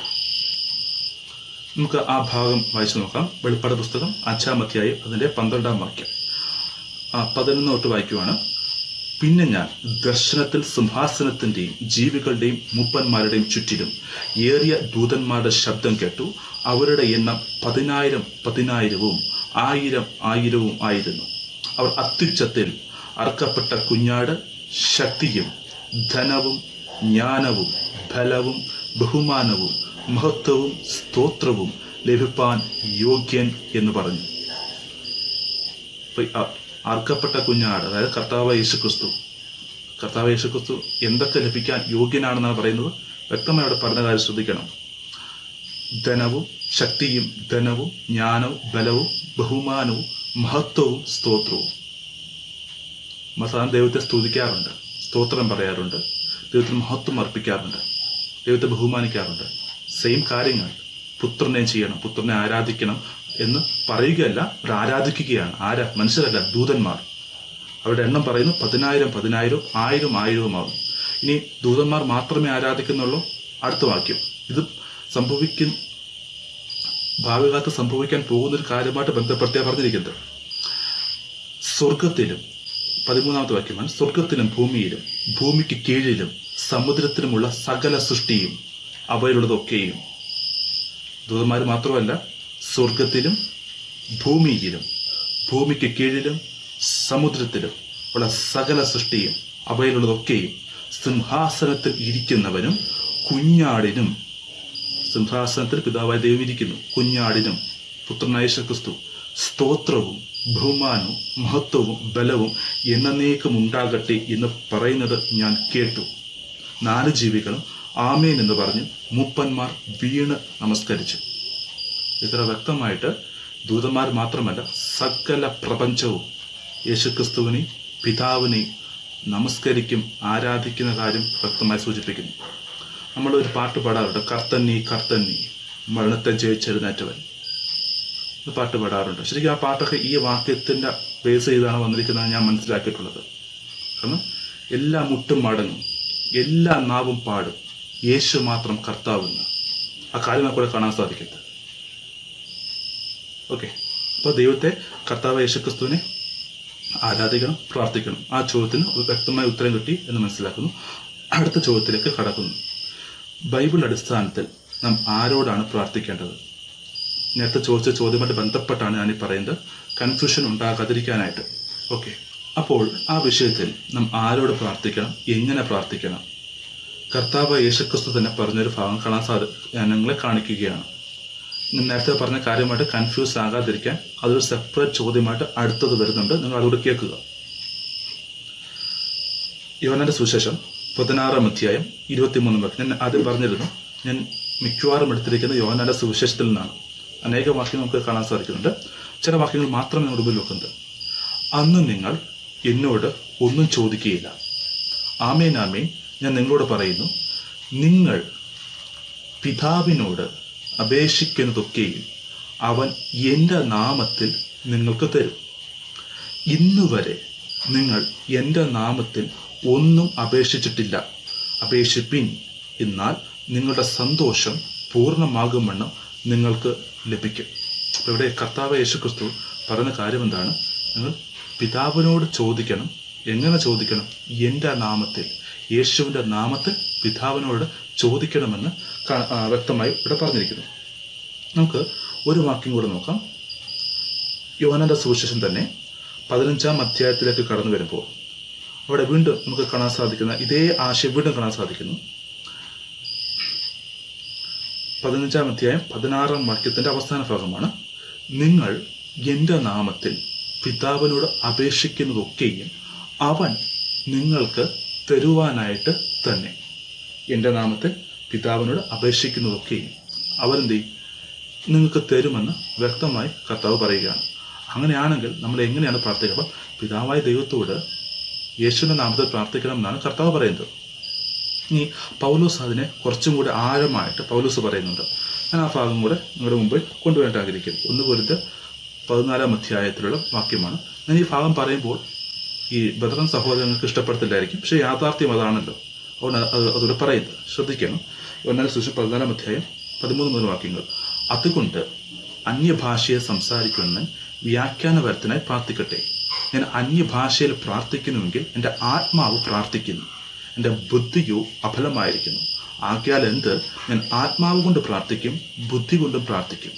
നമുക്ക് ആ ഭാഗം വായിച്ചു നോക്കാം വെളിപ്പാട് പുസ്തകം അഞ്ചാം അധ്യായം അതിന്റെ പന്ത്രണ്ടാം വാക്യം ആ പതിനൊന്ന് തൊട്ട് വായിക്കുവാണ് പിന്നെ ഞാൻ ദർശനത്തിൽ സിംഹാസനത്തിന്റെയും ജീവികളുടെയും മൂപ്പന്മാരുടെയും ചുറ്റിലും ഏറിയ ദൂതന്മാരുടെ ശബ്ദം കേട്ടു അവരുടെ എണ്ണം പതിനായിരം പതിനായിരവും ആയിരം ആയിരവും ആയിരുന്നു അവർ അത്യുച്ചത്തിൽ അറക്കപ്പെട്ട കുഞ്ഞാട് ശക്തിയും ധനവും ജ്ഞാനവും ബലവും ബഹുമാനവും മഹത്വവും സ്തോത്രവും ലഭിപ്പാൻ യോഗ്യൻ എന്ന് പറഞ്ഞു അപ്പൊ ഈ അ- അർക്കപ്പെട്ട കുഞ്ഞാട് അതായത് കർത്താവ് യേശുക്രിസ്തു കർത്താവ് യേശുക്രിസ്തു എന്തൊക്കെ ലഭിക്കാൻ യോഗ്യനാണെന്നാണ് പറയുന്നത് വ്യക്തമായി അവിടെ പറഞ്ഞ കാര്യം ശ്രദ്ധിക്കണം ധനവും ശക്തിയും ധനവും ജ്ഞാനവും ബലവും ബഹുമാനവും മഹത്വവും സ്തോത്രവും മസാൻ ദൈവത്തെ സ്തുതിക്കാറുണ്ട് സ്തോത്രം പറയാറുണ്ട് ദൈവത്തിന് മഹത്വം അർപ്പിക്കാറുണ്ട് ദൈവത്തെ ബഹുമാനിക്കാറുണ്ട് സെയിം കാര്യങ്ങൾ പുത്രനെ ചെയ്യണം പുത്രനെ ആരാധിക്കണം എന്ന് പറയുകയല്ല അവർ ആരാധിക്കുകയാണ് ആരാ മനുഷ്യരല്ല ദൂതന്മാർ അവരുടെ എണ്ണം പറയുന്നു പതിനായിരം പതിനായിരം ആയിരം ആയിരവുമാകും ഇനി ദൂതന്മാർ മാത്രമേ ആരാധിക്കുന്നുള്ളൂ അടുത്ത വാക്യം ഇത് സംഭവിക്കുന്ന ഭാവികാലത്ത് സംഭവിക്കാൻ പോകുന്ന ഒരു കാര്യമായിട്ട് ബന്ധപ്പെടുത്തിയാ പറഞ്ഞിരിക്കുന്നത് സ്വർഗത്തിലും പതിമൂന്നാമത്തെ വാക്യമാണ് സ്വർഗത്തിലും ഭൂമിയിലും ഭൂമിക്ക് കീഴിലും സമുദ്രത്തിലുമുള്ള സകല സൃഷ്ടിയും അവയിലുള്ളതൊക്കെയും ദൂതന്മാർ മാത്രമല്ല സ്വർഗത്തിലും ഭൂമിയിലും ഭൂമിക്ക് കീഴിലും സമുദ്രത്തിലും ഉള്ള സകല സൃഷ്ടിയും അവയിലുള്ളതൊക്കെയും സിംഹാസനത്തിൽ ഇരിക്കുന്നവനും കുഞ്ഞാടിനും സിംഹാസനത്തിൽ പിതാവായ ദൈവം ഇരിക്കുന്നു കുഞ്ഞാടിനും പുത്രനായ യേശുക്രിസ്തു സ്തോത്രവും ബഹുമാനവും മഹത്വവും ബലവും എന്നേക്കും ഉണ്ടാകട്ടെ എന്ന് പറയുന്നത് ഞാൻ കേട്ടു നാല് ജീവികളും ആമേൻ എന്ന് പറഞ്ഞ് മൂപ്പന്മാർ വീണ് നമസ്കരിച്ചു ഇത്ര വ്യക്തമായിട്ട് ദൂതന്മാർ മാത്രമല്ല സകല പ്രപഞ്ചവും യേശുക്രിസ്തുവിനെ പിതാവിനെ നമസ്കരിക്കും ആരാധിക്കുന്ന കാര്യം വ്യക്തമായി സൂചിപ്പിക്കുന്നു നമ്മൾ ഒരു പാട്ട് പാടാറുണ്ട് കർത്തന്നി കർത്തന്നി മരണത്തെ ജയിച്ചെഴുന്നേറ്റവൻ ഒരു പാട്ട് പാടാറുണ്ട് ശരിക്കും ആ പാട്ടൊക്കെ ഈ വാക്യത്തിന്റെ ബേസ് ചെയ്താണ് വന്നിരിക്കുന്നത് ഞാൻ മനസ്സിലാക്കിയിട്ടുള്ളത് കാരണം എല്ലാ മുട്ടും മടങ്ങും എല്ലാ നാവും പാടും യേശു മാത്രം കർത്താവെന്ന് ആ കാര്യം നമുക്ക് ഇവിടെ കാണാൻ സാധിക്കുന്നത് ഓക്കെ അപ്പോൾ ദൈവത്തെ കർത്താവ് യേശുക്രിസ്തുവിനെ ആരാധിക്കണം പ്രാർത്ഥിക്കണം ആ ചോദ്യത്തിന് ഒരു വ്യക്തമായ ഉത്തരം കിട്ടി എന്ന് മനസ്സിലാക്കുന്നു അടുത്ത ചോദ്യത്തിലേക്ക് കടക്കുന്നു ബൈബിൾ അടിസ്ഥാനത്തിൽ നാം ആരോടാണ് പ്രാർത്ഥിക്കേണ്ടത് നേരത്തെ ചോദിച്ച ചോദ്യമായിട്ട് ബന്ധപ്പെട്ടാണ് ഞാൻ ഈ പറയുന്നത് കൺഫ്യൂഷൻ ഉണ്ടാകാതിരിക്കാനായിട്ട് ഓക്കെ അപ്പോൾ ആ വിഷയത്തിൽ നാം ആരോട് പ്രാർത്ഥിക്കണം എങ്ങനെ പ്രാർത്ഥിക്കണം കർത്താവ് യേശുക്രിസ്തു തന്നെ പറഞ്ഞൊരു ഭാഗം കാണാൻ സാധി ഞാൻ നിങ്ങളെ കാണിക്കുകയാണ് ഞാൻ നേരത്തെ പറഞ്ഞ കാര്യമായിട്ട് കൺഫ്യൂസ് ആകാതിരിക്കാൻ അതൊരു സെപ്പറേറ്റ് ചോദ്യമായിട്ട് അടുത്തത് വരുന്നുണ്ട് നിങ്ങൾ അതുകൂടെ കേൾക്കുക യോനന്റെ സുശേഷം പതിനാറാം അധ്യായം ഇരുപത്തിമൂന്ന് വാക്യം ഞാൻ ആദ്യം പറഞ്ഞിരുന്നു ഞാൻ മിക്കവാറും എടുത്തിരിക്കുന്നത് യോനന്റെ സുവിശേഷത്തിൽ നിന്നാണ് അനേക വാക്യങ്ങൾ നമുക്ക് കാണാൻ സാധിക്കുന്നുണ്ട് ചില വാക്യങ്ങൾ മാത്രം നിങ്ങളുടെ മുമ്പിൽ വെക്കുന്നത് അന്ന് നിങ്ങൾ എന്നോട് ഒന്നും ചോദിക്കുകയില്ല ആമേൻ ആമേൻ ഞാൻ നിങ്ങളോട് പറയുന്നു നിങ്ങൾ പിതാവിനോട് അപേക്ഷിക്കുന്നതൊക്കെയും അവൻ എൻ്റെ നാമത്തിൽ നിങ്ങൾക്ക് തരും ഇന്നുവരെ നിങ്ങൾ എൻ്റെ നാമത്തിൽ ഒന്നും അപേക്ഷിച്ചിട്ടില്ല അപേക്ഷിപ്പിൻ എന്നാൽ നിങ്ങളുടെ സന്തോഷം പൂർണ്ണമാകുമെന്ന് നിങ്ങൾക്ക് ലഭിക്കും അപ്പോൾ ഇവിടെ കർത്താവ് യേശുക്രിസ്തു പറയുന്ന കാര്യം എന്താണ് നിങ്ങൾ പിതാവിനോട് ചോദിക്കണം എങ്ങനെ ചോദിക്കണം എൻ്റെ നാമത്തിൽ യേശുവിൻ്റെ നാമത്തിൽ പിതാവിനോട് ചോദിക്കണമെന്ന് കാ- ആ, വ്യക്തമായി ഇവിടെ പറഞ്ഞിരിക്കുന്നു നമുക്ക് ഒരു വാക്യം കൂടെ നോക്കാം യോഹനന്റെ സുവിശേഷം തന്നെ പതിനഞ്ചാം അധ്യായത്തിലേക്ക് കടന്നു വരുമ്പോൾ അവിടെ വീണ്ടും നമുക്ക് കാണാൻ സാധിക്കുന്ന ഇതേ ആശയം വീണ്ടും കാണാൻ സാധിക്കുന്നു പതിനഞ്ചാം അധ്യായം പതിനാറാം വാക്യത്തിന്റെ അവസാന ഭാഗമാണ് നിങ്ങൾ എൻ്റെ നാമത്തിൽ പിതാവിനോട് അപേക്ഷിക്കുന്നതൊക്കെയും അവൻ നിങ്ങൾക്ക് തരുവാനായിട്ട് തന്നെ എൻ്റെ നാമത്തിൽ പിതാവിനോട് അപേക്ഷിക്കുന്നതൊക്കെയും അവൻ എന്ത് ചെയ്യും നിങ്ങൾക്ക് തരുമെന്ന് വ്യക്തമായി കർത്താവ് പറയുകയാണ് അങ്ങനെയാണെങ്കിൽ നമ്മൾ എങ്ങനെയാണ് പ്രാർത്ഥിക്കുക അപ്പം പിതാവായ ദൈവത്തോട് യേശുവിൻ്റെ നാമത്തിൽ പ്രാർത്ഥിക്കണം എന്നാണ് കർത്താവ് പറയുന്നത് ഇനി പൗലോസ് അതിനെ കുറച്ചും കൂടി ആഴമായിട്ട് പൗലോസ് പറയുന്നുണ്ട് ഞാൻ ആ ഭാഗം കൂടെ നിങ്ങളുടെ മുമ്പിൽ കൊണ്ടുവരാൻ ആഗ്രഹിക്കുന്നു ഒന്ന് പോലത്തെ പതിനാലാം അധ്യായത്തിലുള്ള വാക്യമാണ് ഞാൻ ഈ ഭാഗം പറയുമ്പോൾ ഈ ബദറൻ സഹോദരങ്ങൾക്ക് ഇഷ്ടപ്പെടത്തില്ലായിരിക്കും പക്ഷേ യാഥാർത്ഥ്യം അതാണല്ലോ അതുകൊണ്ട് അത് അതോടെ പറയുന്നത് ശ്രദ്ധിക്കണം ഒന്നാം സുശു പതിനാലാം അധ്യായം പതിമൂന്ന് മുതൽ വാക്യങ്ങൾ അതുകൊണ്ട് അന്യഭാഷയെ സംസാരിക്കുന്നവൻ വ്യാഖ്യാനപരത്തിനായി പ്രാർത്ഥിക്കട്ടെ ഞാൻ അന്യഭാഷയിൽ പ്രാർത്ഥിക്കുന്നുവെങ്കിൽ എൻ്റെ ആത്മാവ് പ്രാർത്ഥിക്കുന്നു എൻ്റെ ബുദ്ധിയോ അഫലമായിരിക്കുന്നു ആക്കിയാൽ എന്ത് ഞാൻ ആത്മാവ് കൊണ്ട് പ്രാർത്ഥിക്കും ബുദ്ധി കൊണ്ടും പ്രാർത്ഥിക്കും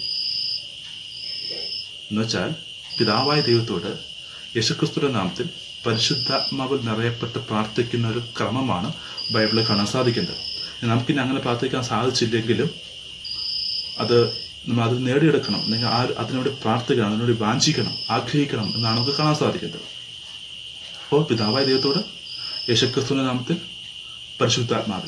എന്നുവെച്ചാൽ പിതാവായ ദൈവത്തോട് യേശുക്രിസ്തുവിന്റെ നാമത്തിൽ പരിശുദ്ധാത്മാവിൽ നിറയപ്പെട്ട് പ്രാർത്ഥിക്കുന്ന ഒരു ക്രമമാണ് ബൈബിളിൽ കാണാൻ സാധിക്കുന്നത് നമുക്കിനി അങ്ങനെ പ്രാർത്ഥിക്കാൻ സാധിച്ചില്ലെങ്കിലും അത് നമ്മൾ അത് നേടിയെടുക്കണം അല്ലെങ്കിൽ ആ അതിനുവേണ്ടി പ്രാർത്ഥിക്കണം അതിനുവേണ്ടി വാഞ്ചിക്കണം ആഗ്രഹിക്കണം എന്നാണ് നമുക്ക് കാണാൻ സാധിക്കുന്നത് അപ്പോൾ പിതാവായ ദൈവത്തോട് യേശുക്രിസ്തുവിന്റെ നാമത്തിൽ പരിശുദ്ധാത്മാവിൽ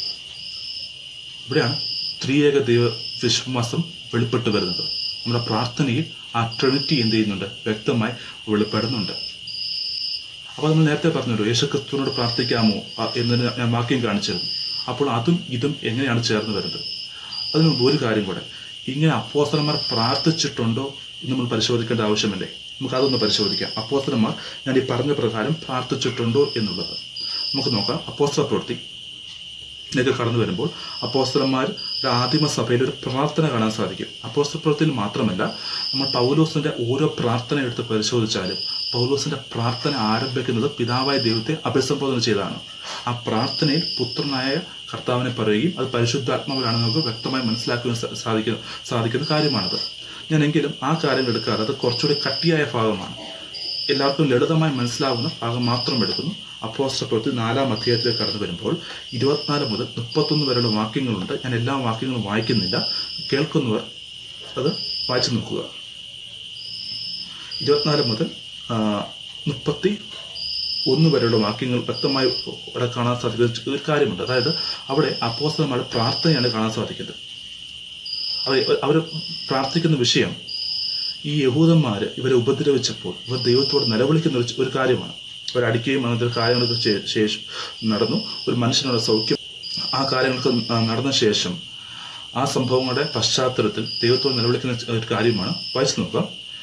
ഇവിടെയാണ് ത്രിയേക ദൈവ വിശ്വാസം വെളിപ്പെട്ട് വരുന്നത് നമ്മുടെ പ്രാർത്ഥനയിൽ ആ ട്രിനിറ്റി എന്ത് ചെയ്യുന്നുണ്ട് വ്യക്തമായി വെളിപ്പെടുന്നുണ്ട് അപ്പോൾ നമ്മൾ നേരത്തെ പറഞ്ഞല്ലോ യേശുക്രിസ്തുവിനോട് പ്രാർത്ഥിക്കാമോ ആ, എന്ന് ഞാൻ വാക്യം കാണിച്ചിരുന്നു അപ്പോൾ അതും ഇതും എങ്ങനെയാണ് ചേർന്ന് വരുന്നത് അതിന് മുമ്പ് ഒരു കാര്യം കൂടെ ഇങ്ങനെ അപ്പോസ്തലന്മാർ പ്രാർത്ഥിച്ചിട്ടുണ്ടോ എന്ന് നമ്മൾ പരിശോധിക്കേണ്ട ആവശ്യമില്ലേ നമുക്ക് അതൊന്ന് പരിശോധിക്കാം അപ്പോസ്തലന്മാർ ഞാൻ ഈ പറഞ്ഞ പ്രകാരം പ്രാർത്ഥിച്ചിട്ടുണ്ടോ എന്നുള്ളത് നമുക്ക് നോക്കാം അപ്പോസ്തല പ്രവൃത്തി ഇതിലേക്ക് കടന്നു വരുമ്പോൾ അപ്പോസ്തലന്മാരുടെ ആദിമ സഭയിൽ ഒരു പ്രാർത്ഥന കാണാൻ സാധിക്കും അപ്പോസ്തല പ്രവൃത്തിയിൽ മാത്രമല്ല നമ്മൾ പൗലോസിന്റെ ഓരോ പ്രാർത്ഥന എടുത്ത് പരിശോധിച്ചാലും പൗലോസിന്റെ പ്രാർത്ഥന ആരംഭിക്കുന്നത് പിതാവായ ദൈവത്തെ അഭിസംബോധന ചെയ്താണ് ആ പ്രാർത്ഥനയിൽ പുത്രനായ കർത്താവിനെ പറയുകയും അത് പരിശുദ്ധാത്മാവിലാണെന്ന് നമുക്ക് വ്യക്തമായി മനസ്സിലാക്കുവാൻ സാ- സാധിക്കുന്ന സാധിക്കുന്ന കാര്യമാണത് ഞാൻ എങ്കിലും ആ കാര്യം എടുക്കാതെ അത് കുറച്ചുകൂടി കട്ടിയായ ഭാഗമാണ് എല്ലാവർക്കും ലളിതമായി മനസ്സിലാവുന്ന ഭാഗം മാത്രം എടുക്കുന്നു അപ്പോസ്റ്റൽ പ്രവൃത്തി നാലാം അധ്യായത്തിലേക്ക് കടന്നു വരുമ്പോൾ ഇരുപത്തിനാല് മുതൽ മുപ്പത്തൊന്ന് വരെയുള്ള വാക്യങ്ങളുണ്ട് ഞാൻ എല്ലാ വാക്യങ്ങളും വായിക്കുന്നില്ല കേൾക്കുന്നവർ അത് വായിച്ചു നോക്കുക ഇരുപത്തിനാല് മുതൽ ആ, മുപ്പത്തി ഒന്ന് വരെയുള്ള വാക്യങ്ങൾ വ്യക്തമായി അവിടെ കാണാൻ സാധിക്കുന്ന ഒരു കാര്യമുണ്ട് അതായത് അവിടെ അപ്പോസ്തലന്മാരുടെ പ്രാർത്ഥനയാണ് കാണാൻ സാധിക്കുന്നത് അവർ അവർ പ്രാർത്ഥിക്കുന്ന വിഷയം ഈ യഹൂദന്മാർ ഇവരെ ഉപദ്രവിച്ചപ്പോൾ ഇവർ ദൈവത്തോട് നിലവിളിക്കുന്ന ഒരു ഒരു കാര്യമാണ് ഇവർ അടിക്കുകയും അങ്ങനത്തെ കാര്യങ്ങൾക്ക് ശേ- ശേഷം നടന്നു ഒരു മനുഷ്യനുള്ള സൗഖ്യം ആ കാര്യങ്ങൾക്ക് ന- നടന്ന ശേഷം ആ സംഭവങ്ങളുടെ പശ്ചാത്തലത്തിൽ ദൈവത്തോട് നിലവിളിക്കുന്ന ഒരു കാര്യമാണ് വായിച്ചു നോക്കാം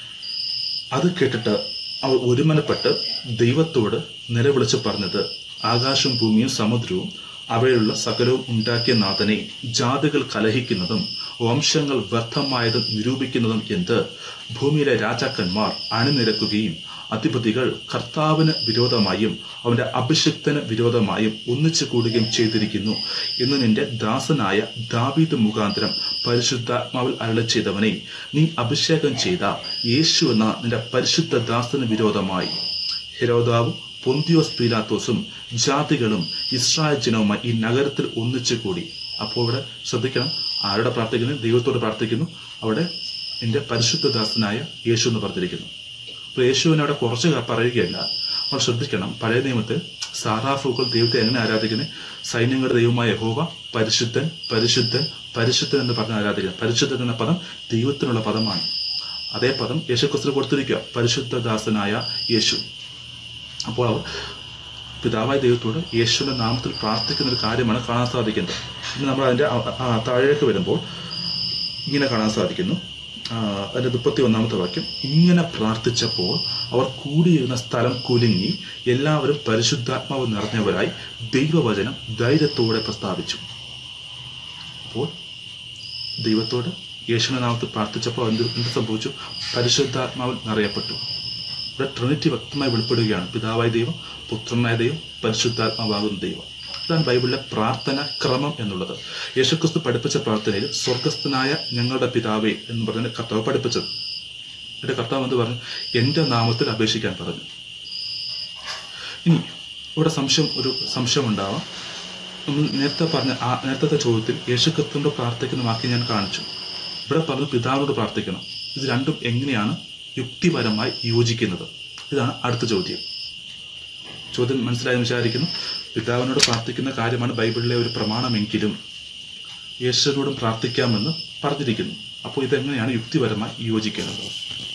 അത് കേട്ടിട്ട് അവർ ഒരുമനപ്പെട്ട് ദൈവത്തോട് നിലവിളിച്ച് പറഞ്ഞത് ആകാശവും ഭൂമിയും സമുദ്രവും അവയിലുള്ള സകലവും ഉണ്ടാക്കിയ നാഥനെ ജാതികൾ കലഹിക്കുന്നതും വംശങ്ങൾ വ്യർത്ഥമായത് നിരൂപിക്കുന്നതും എന്ത് ഭൂമിയിലെ രാജാക്കന്മാർ അണിനിരക്കുകയും അധിപതികൾ കർത്താവിന് വിരോധമായും അവന്റെ അഭിഷിക്തന് വിരോധമായും ഒന്നിച്ചു കൂടുകയും ചെയ്തിരിക്കുന്നു എന്ന് നിന്റെ ദാസനായ ദാവീദ് മുഖാന്തരം പരിശുദ്ധാത്മാവിൽ അരള ചെയ്തവനെ നീ അഭിഷേകം ചെയ്ത യേശു എന്ന നിന്റെ പരിശുദ്ധ ദാസന് വിരോധമായി ഹെരോദാവും പൊന്തിയോസ് പീലാത്തോസും ജാതികളും ഇസ്രായേൽ ജനവുമായി ഈ നഗരത്തിൽ ഒന്നിച്ചു കൂടി അപ്പോൾ ഇവിടെ ശ്രദ്ധിക്കണം ആരുടെ പ്രാർത്ഥിക്കുന്നു ദൈവത്തോട് പ്രാർത്ഥിക്കുന്നു അവിടെ എൻ്റെ പരിശുദ്ധ ദാസനായ യേശു എന്ന് പറഞ്ഞിരിക്കുന്നു അപ്പോൾ യേശുവിനെ അവിടെ കുറച്ച് ക- പറയുകയല്ല നമ്മൾ ശ്രദ്ധിക്കണം പഴയ നിയമത്തിൽ സാറാഫുകൾ ദൈവത്തെ എങ്ങനെ ആരാധിക്കുന്നത് സൈന്യങ്ങളുടെ ദൈവമായ യഹോവ പരിശുദ്ധൻ പരിശുദ്ധൻ പരിശുദ്ധൻ എന്ന് പറഞ്ഞ് ആരാധിക്കുന്നത് പരിശുദ്ധൻ എന്ന പദം ദൈവത്തിനുള്ള പദമാണ് അതേ പദം യേശുക്രിസ്തു കൊടുത്തിരിക്കുക പരിശുദ്ധ ദാസനായ യേശു അപ്പോൾ അവർ പിതാവായ ദൈവത്തോട് യേശുവിന്റെ നാമത്തിൽ പ്രാർത്ഥിക്കുന്ന ഒരു കാര്യമാണ് കാണാൻ സാധിക്കുന്നത് ഇനി നമ്മൾ അതിന്റെ ആ- ആ താഴേക്ക് വരുമ്പോൾ ഇങ്ങനെ കാണാൻ സാധിക്കുന്നു ആ, അതിന്റെ മുപ്പത്തി ഒന്നാമത്തെ വാക്യം ഇങ്ങനെ പ്രാർത്ഥിച്ചപ്പോൾ അവർ കൂടിയിരുന്ന സ്ഥലം കുലുങ്ങി എല്ലാവരും പരിശുദ്ധാത്മാവ് നിറഞ്ഞവരായി ദൈവവചനം ധൈര്യത്തോടെ പ്രസ്താവിച്ചു അപ്പോൾ ദൈവത്തോട് യേശുവിന്റെ നാമത്തിൽ പ്രാർത്ഥിച്ചപ്പോൾ എന്ത് എന്ത് സംഭവിച്ചു പരിശുദ്ധാത്മാവിൽ നിറയപ്പെട്ടു ഇവിടെ ട്രിനിറ്റി വ്യക്തമായി വെളിപ്പെടുകയാണ് പിതാവായ ദൈവം പുത്രനായ ദൈവം പരിശുദ്ധാത്മാവാകുന്ന ദൈവം ഇതാണ് ബൈബിളിലെ പ്രാർത്ഥന ക്രമം എന്നുള്ളത് യേശുക്രിസ്തു പഠിപ്പിച്ച പ്രാർത്ഥനയിൽ സ്വർഗസ്ഥനായ ഞങ്ങളുടെ പിതാവേ എന്ന് പറഞ്ഞ കർത്താവ് പഠിപ്പിച്ചത് എന്നിട്ട് കർത്താവ് എന്ത് പറഞ്ഞു എൻ്റെ നാമത്തിൽ അപേക്ഷിക്കാൻ പറഞ്ഞു ഇനി ഇവിടെ സംശയം ഒരു സംശയം ഉണ്ടാവാം നമ്മൾ നേരത്തെ പറഞ്ഞ ആ നേരത്തെ ചോദ്യത്തിൽ യേശുക്രിസ്തുവിന്റെ പ്രാർത്ഥിക്കുന്ന വാക്യം ഞാൻ കാണിച്ചു ഇവിടെ പറഞ്ഞു പിതാവിനോട് പ്രാർത്ഥിക്കണം ഇത് രണ്ടും എങ്ങനെയാണ് യുക്തിപരമായി യോജിക്കുന്നത് ഇതാണ് അടുത്ത ചോദ്യം ചോദ്യം മനസ്സിലായെന്ന് വിചാരിക്കുന്നു പിതാവിനോട് പ്രാർത്ഥിക്കുന്ന കാര്യമാണ് ബൈബിളിലെ ഒരു പ്രമാണമെങ്കിലും യേശുവിനോടും പ്രാർത്ഥിക്കാമെന്ന് പറഞ്ഞിരിക്കുന്നു അപ്പോൾ ഇതെങ്ങനെയാണ് യുക്തിപരമായി യോജിക്കുന്നത്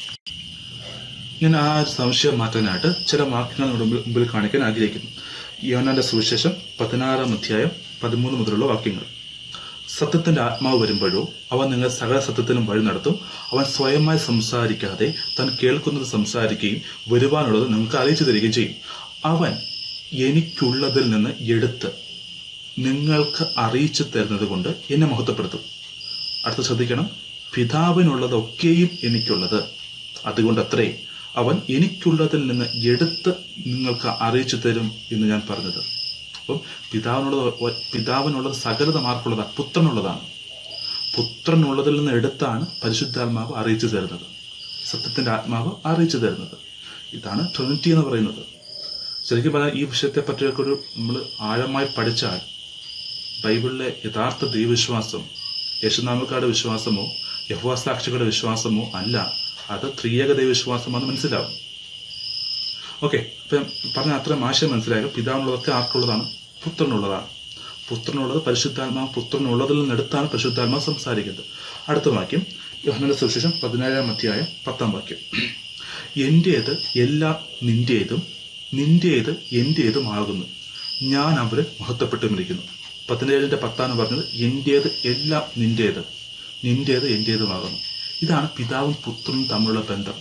ഞാൻ ആ ഒരു സംശയം മാറ്റാനായിട്ട് ചില വാക്യങ്ങൾ നമ്മുടെ മുമ്പിൽ മുമ്പിൽ കാണിക്കാൻ ആഗ്രഹിക്കുന്നു യോനാന്റെ സുവിശേഷം പതിനാറാം അധ്യായം പതിമൂന്ന് മുതലുള്ള വാക്യങ്ങൾ സത്യത്തിന്റെ ആത്മാവ് വരുമ്പോഴോ അവൻ നിങ്ങൾ സകല സത്യത്തിനും വഴി നടത്തും അവൻ സ്വയമായി സംസാരിക്കാതെ താൻ കേൾക്കുന്നത് സംസാരിക്കുകയും വരുവാനുള്ളത് നിങ്ങൾക്ക് അറിയിച്ചു തരികയും ചെയ്യും അവൻ എനിക്കുള്ളതിൽ നിന്ന് എടുത്ത് നിങ്ങൾക്ക് അറിയിച്ചു തരുന്നത് കൊണ്ട് എന്നെ മഹത്വപ്പെടുത്തും അടുത്ത് ശ്രദ്ധിക്കണം പിതാവിനുള്ളതൊക്കെയും എനിക്കുള്ളത് അതുകൊണ്ടത്രേ അവൻ എനിക്കുള്ളതിൽ നിന്ന് എടുത്ത് നിങ്ങൾക്ക് അറിയിച്ചു തരും എന്ന് ഞാൻ പറഞ്ഞത് അപ്പം പിതാവിനുള്ളത് ഒ- പിതാവിനുള്ളത് സകലത ആർക്കുള്ളതാണ് പുത്രനുള്ളതാണ് പുത്രനുള്ളതിൽ നിന്ന് എടുത്താണ് പരിശുദ്ധാത്മാവ് അറിയിച്ചു തരുന്നത് സത്യത്തിന്റെ ആത്മാവ് അറിയിച്ചു തരുന്നത് ഇതാണ് ട്രിനിറ്റി എന്ന് പറയുന്നത് ശരിക്കും പറഞ്ഞാൽ ഈ വിഷയത്തെ പറ്റിയൊക്കെ ഒരു നമ്മൾ ആഴമായി പഠിച്ചാൽ ബൈബിളിലെ യഥാർത്ഥ ദൈവവിശ്വാസം യേശുനാമക്കാരുടെ വിശ്വാസമോ യഹോസാക്ഷികളുടെ വിശ്വാസമോ അല്ല അത് ത്രിയേക ദൈവവിശ്വാസമാണെന്ന് മനസ്സിലാവും ഓക്കെ ഇപ്പം പറഞ്ഞ അത്രയും ആശയം മനസ്സിലായത് പിതാവിനുള്ളതൊക്കെ ആർക്കുള്ളതാണ് പുത്രനുള്ളതാണ് പുത്രനുള്ളത് പരിശുദ്ധാത്മാവ് പുത്രനുള്ളതിൽ നിന്നെടുത്താണ് പരിശുദ്ധാത്മാവ് സംസാരിക്കുന്നത് അടുത്ത വാക്യം യോഹനന്റെ സുവിശേഷം പതിനേഴാം അധ്യായം പത്താം വാക്യം എന്റേത് എല്ലാം നിന്റേതും നിന്റേത് എന്റേതുമാകുന്നു ഞാൻ അവരെ മഹത്വപ്പെട്ടുമിരിക്കുന്നു പതിനേഴിന്റെ പത്താണ് പറഞ്ഞത് എന്റേത് എല്ലാം നിന്റേത് നിന്റേത് എന്റേതുമാകുന്നു ഇതാണ് പിതാവും പുത്രനും തമ്മിലുള്ള ബന്ധം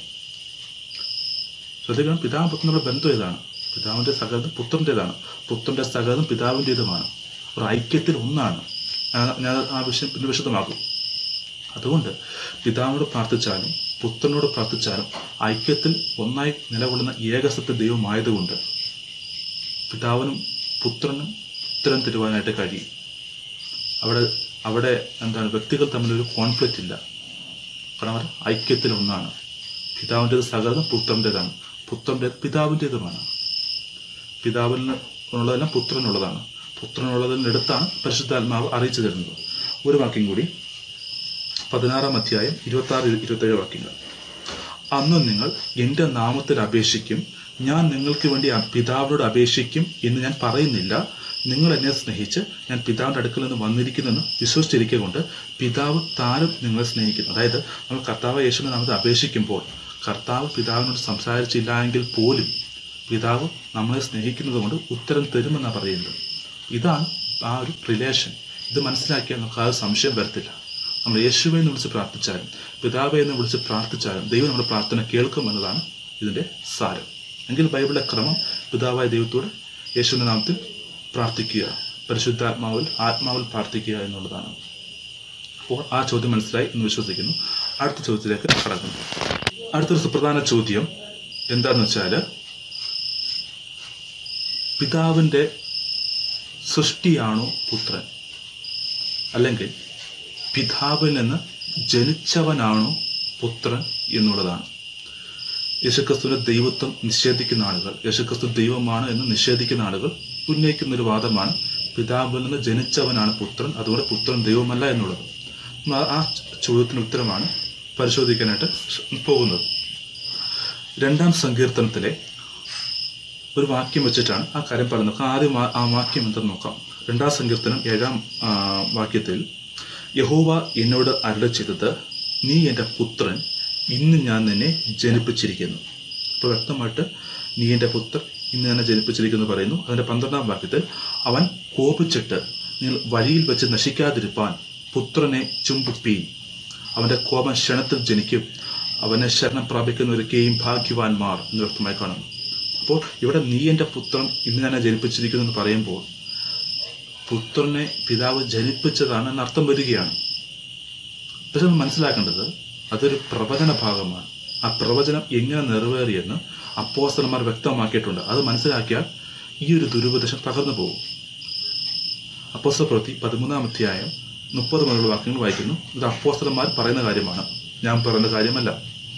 ശ്രദ്ധിക്കണം പിതാവും പുത്രനുള്ള ബന്ധം ഇതാണ് പിതാവിന്റെ സകലതും പുത്രൻ്റെതാണ് പുത്രന്റെ സകലതും പിതാവിൻ്റെതുമാണ് ഒരു ഐക്യത്തിൽ ഒന്നാണ് ഞാൻ- ഞാൻ ആ വിഷയം പിന്നെ വിശദമാക്കും അതുകൊണ്ട് പിതാവിനോട് പ്രാർത്ഥിച്ചാലും പുത്രനോട് പ്രാർത്ഥിച്ചാലും ഐക്യത്തിൽ ഒന്നായി നിലകൊള്ളുന്ന ഏകസത്യ ദൈവമായതുകൊണ്ട് പിതാവിനും പുത്രനും ഉത്തരം തരുവാനായിട്ട് കഴിയും അവിടെ അവിടെ എന്താണ് വ്യക്തികൾ തമ്മിലൊരു കോൺഫ്ലിക്റ്റ് ഇല്ല കാരണം അവർ ഐക്യത്തിൽ ഒന്നാണ് പിതാവിൻ്റെത് സകലതും പുത്രൻ്റെതാണ് പുത്രൻ്റെ പിതാവിൻ്റേതുമാണ് പിതാവിൽ ഉള്ളതെല്ലാം പുത്രനുള്ളതാണ് പുത്രനുള്ളതിനടുത്താണ് പരിശുദ്ധാത്മാവ് അറിയിച്ചു തരുന്നത് ഒരു വാക്യം കൂടി പതിനാറാം അധ്യായം ഇരുപത്തി ആറ് ഇരുപത്തേഴ് വാക്യങ്ങൾ അന്ന് നിങ്ങൾ എൻ്റെ നാമത്തിൽ അപേക്ഷിക്കും ഞാൻ നിങ്ങൾക്ക് വേണ്ടി അ- പിതാവിനോട് അപേക്ഷിക്കും എന്ന് ഞാൻ പറയുന്നില്ല നിങ്ങൾ എന്നെ സ്നേഹിച്ച് ഞാൻ പിതാവിൻ്റെ അടുക്കൽ നിന്ന് വന്നിരിക്കുന്നെന്ന് വിശ്വസിച്ചിരിക്കുക കൊണ്ട് പിതാവ് താനും നിങ്ങളെ സ്നേഹിക്കുന്നു അതായത് നമ്മൾ കർത്താവ് യേശുവിനെ നാമത്തിൽ അപേക്ഷിക്കുമ്പോൾ കർത്താവ് പിതാവിനോട് സംസാരിച്ചില്ല എങ്കിൽ പോലും പിതാവ് നമ്മളെ സ്നേഹിക്കുന്നത് കൊണ്ട് ഉത്തരം തരുമെന്നാണ് പറയുന്നത് ഇതാണ് ആ ഒരു റിലേഷൻ ഇത് മനസ്സിലാക്കിയാൽ നമുക്ക് ആ ഒരു സംശയം വരത്തില്ല നമ്മൾ യേശുവെ എന്ന് വിളിച്ച് പ്രാർത്ഥിച്ചാലും പിതാവെ എന്ന് വിളിച്ച് പ്രാർത്ഥിച്ചാലും ദൈവം നമ്മുടെ പ്രാർത്ഥന കേൾക്കും എന്നതാണ് ഇതിൻ്റെ സാരം എങ്കിൽ ബൈബിളിലെ ക്രമം പിതാവായ ദൈവത്തോട് യേശുവിൻ്റെ നാമത്തിൽ പ്രാർത്ഥിക്കുക പരിശുദ്ധാത്മാവിൽ ആത്മാവിൽ പ്രാർത്ഥിക്കുക എന്നുള്ളതാണ് അപ്പോൾ ആ ചോദ്യം മനസ്സിലായി എന്ന് വിശ്വസിക്കുന്നു അടുത്ത ചോദ്യത്തിലേക്ക് കടക്കുന്നു അടുത്തൊരു സുപ്രധാന ചോദ്യം എന്താണെന്ന് വെച്ചാൽ പിതാവിൻ്റെ സൃഷ്ടിയാണോ പുത്രൻ അല്ലെങ്കിൽ പിതാവിൽ നിന്ന് ജനിച്ചവനാണോ പുത്രൻ എന്നുള്ളതാണ് യേശുക്രിസ്തുവിന്റെ ദൈവത്വം നിഷേധിക്കുന്ന ആളുകൾ യേശുക്രിസ്തു ദൈവമാണ് എന്ന് നിഷേധിക്കുന്ന ആളുകൾ ഉന്നയിക്കുന്ന ഒരു വാദമാണ് പിതാവിൽ നിന്ന് ജനിച്ചവനാണ് പുത്രൻ അതുകൊണ്ട് പുത്രൻ ദൈവമല്ല എന്നുള്ളത് നമ്മൾ ആ- ആ ചോദ്യത്തിന് ഉത്തരമാണ് പരിശോധിക്കാനായിട്ട് പോകുന്നത് രണ്ടാം സങ്കീർത്തനത്തിലെ ഒരു വാക്യം വെച്ചിട്ടാണ് ആ കാര്യം പറയുന്നത് നമുക്ക് ആദ്യം ആ- ആ വാക്യം എന്തെന്ന് നോക്കാം രണ്ടാം സങ്കീർത്തനം ഏഴാം ആ, വാക്യത്തിൽ യഹോവ എന്നോട് അരുള ചെയ്തത് നീ എൻ്റെ പുത്രൻ ഇന്ന് ഞാൻ നിന്നെ ജനിപ്പിച്ചിരിക്കുന്നു അപ്പോൾ വ്യക്തമായിട്ട് നീ എൻ്റെ പുത്രൻ ഇന്ന് തന്നെ ജനിപ്പിച്ചിരിക്കുന്നു എന്ന് പറയുന്നു അതിൻ്റെ പന്ത്രണ്ടാം വാക്യത്തിൽ അവൻ കോപിച്ചിട്ട് നിങ്ങൾ വഴിയിൽ വെച്ച് നശിക്കാതിരിപ്പാൻ പുത്രനെ ചുംബിപ്പീൻ അവൻ്റെ കോപം ക്ഷണത്തിൽ ജനിക്കും അവനെ ശരണം പ്രാപിക്കുന്നവരൊക്കെയും ഭാഗ്യവാന്മാർ എന്ന് വ്യക്തമായി കാണുന്നു അപ്പോൾ ഇവിടെ നീ എൻ്റെ പുത്രൻ ഇന്ന് തന്നെ ജനിപ്പിച്ചിരിക്കുന്നു എന്ന് പറയുമ്പോൾ പുത്രനെ പിതാവ് ജനിപ്പിച്ചതാണ് എന്ന അർത്ഥം വരികയാണ് പക്ഷെ നമ്മൾ മനസ്സിലാക്കേണ്ടത് അതൊരു പ്രവചന ഭാഗമാണ് ആ പ്രവചനം എങ്ങനെ നിറവേറിയെന്ന് അപ്പോസ്തലന്മാർ വ്യക്തമാക്കിയിട്ടുണ്ട് അത് മനസ്സിലാക്കിയാൽ ഈ ഒരു ദുരുപദേശം തകർന്നു പോകും അപ്പോസ്തല പ്രവൃത്തി പതിമൂന്നാം അധ്യായം മുപ്പത് മുതലുള്ള വാക്യങ്ങൾ വായിക്കുന്നു ഇത് അപ്പോസ്തലന്മാർ പറയുന്ന കാര്യമാണ് ഞാൻ പറയുന്ന കാര്യമല്ല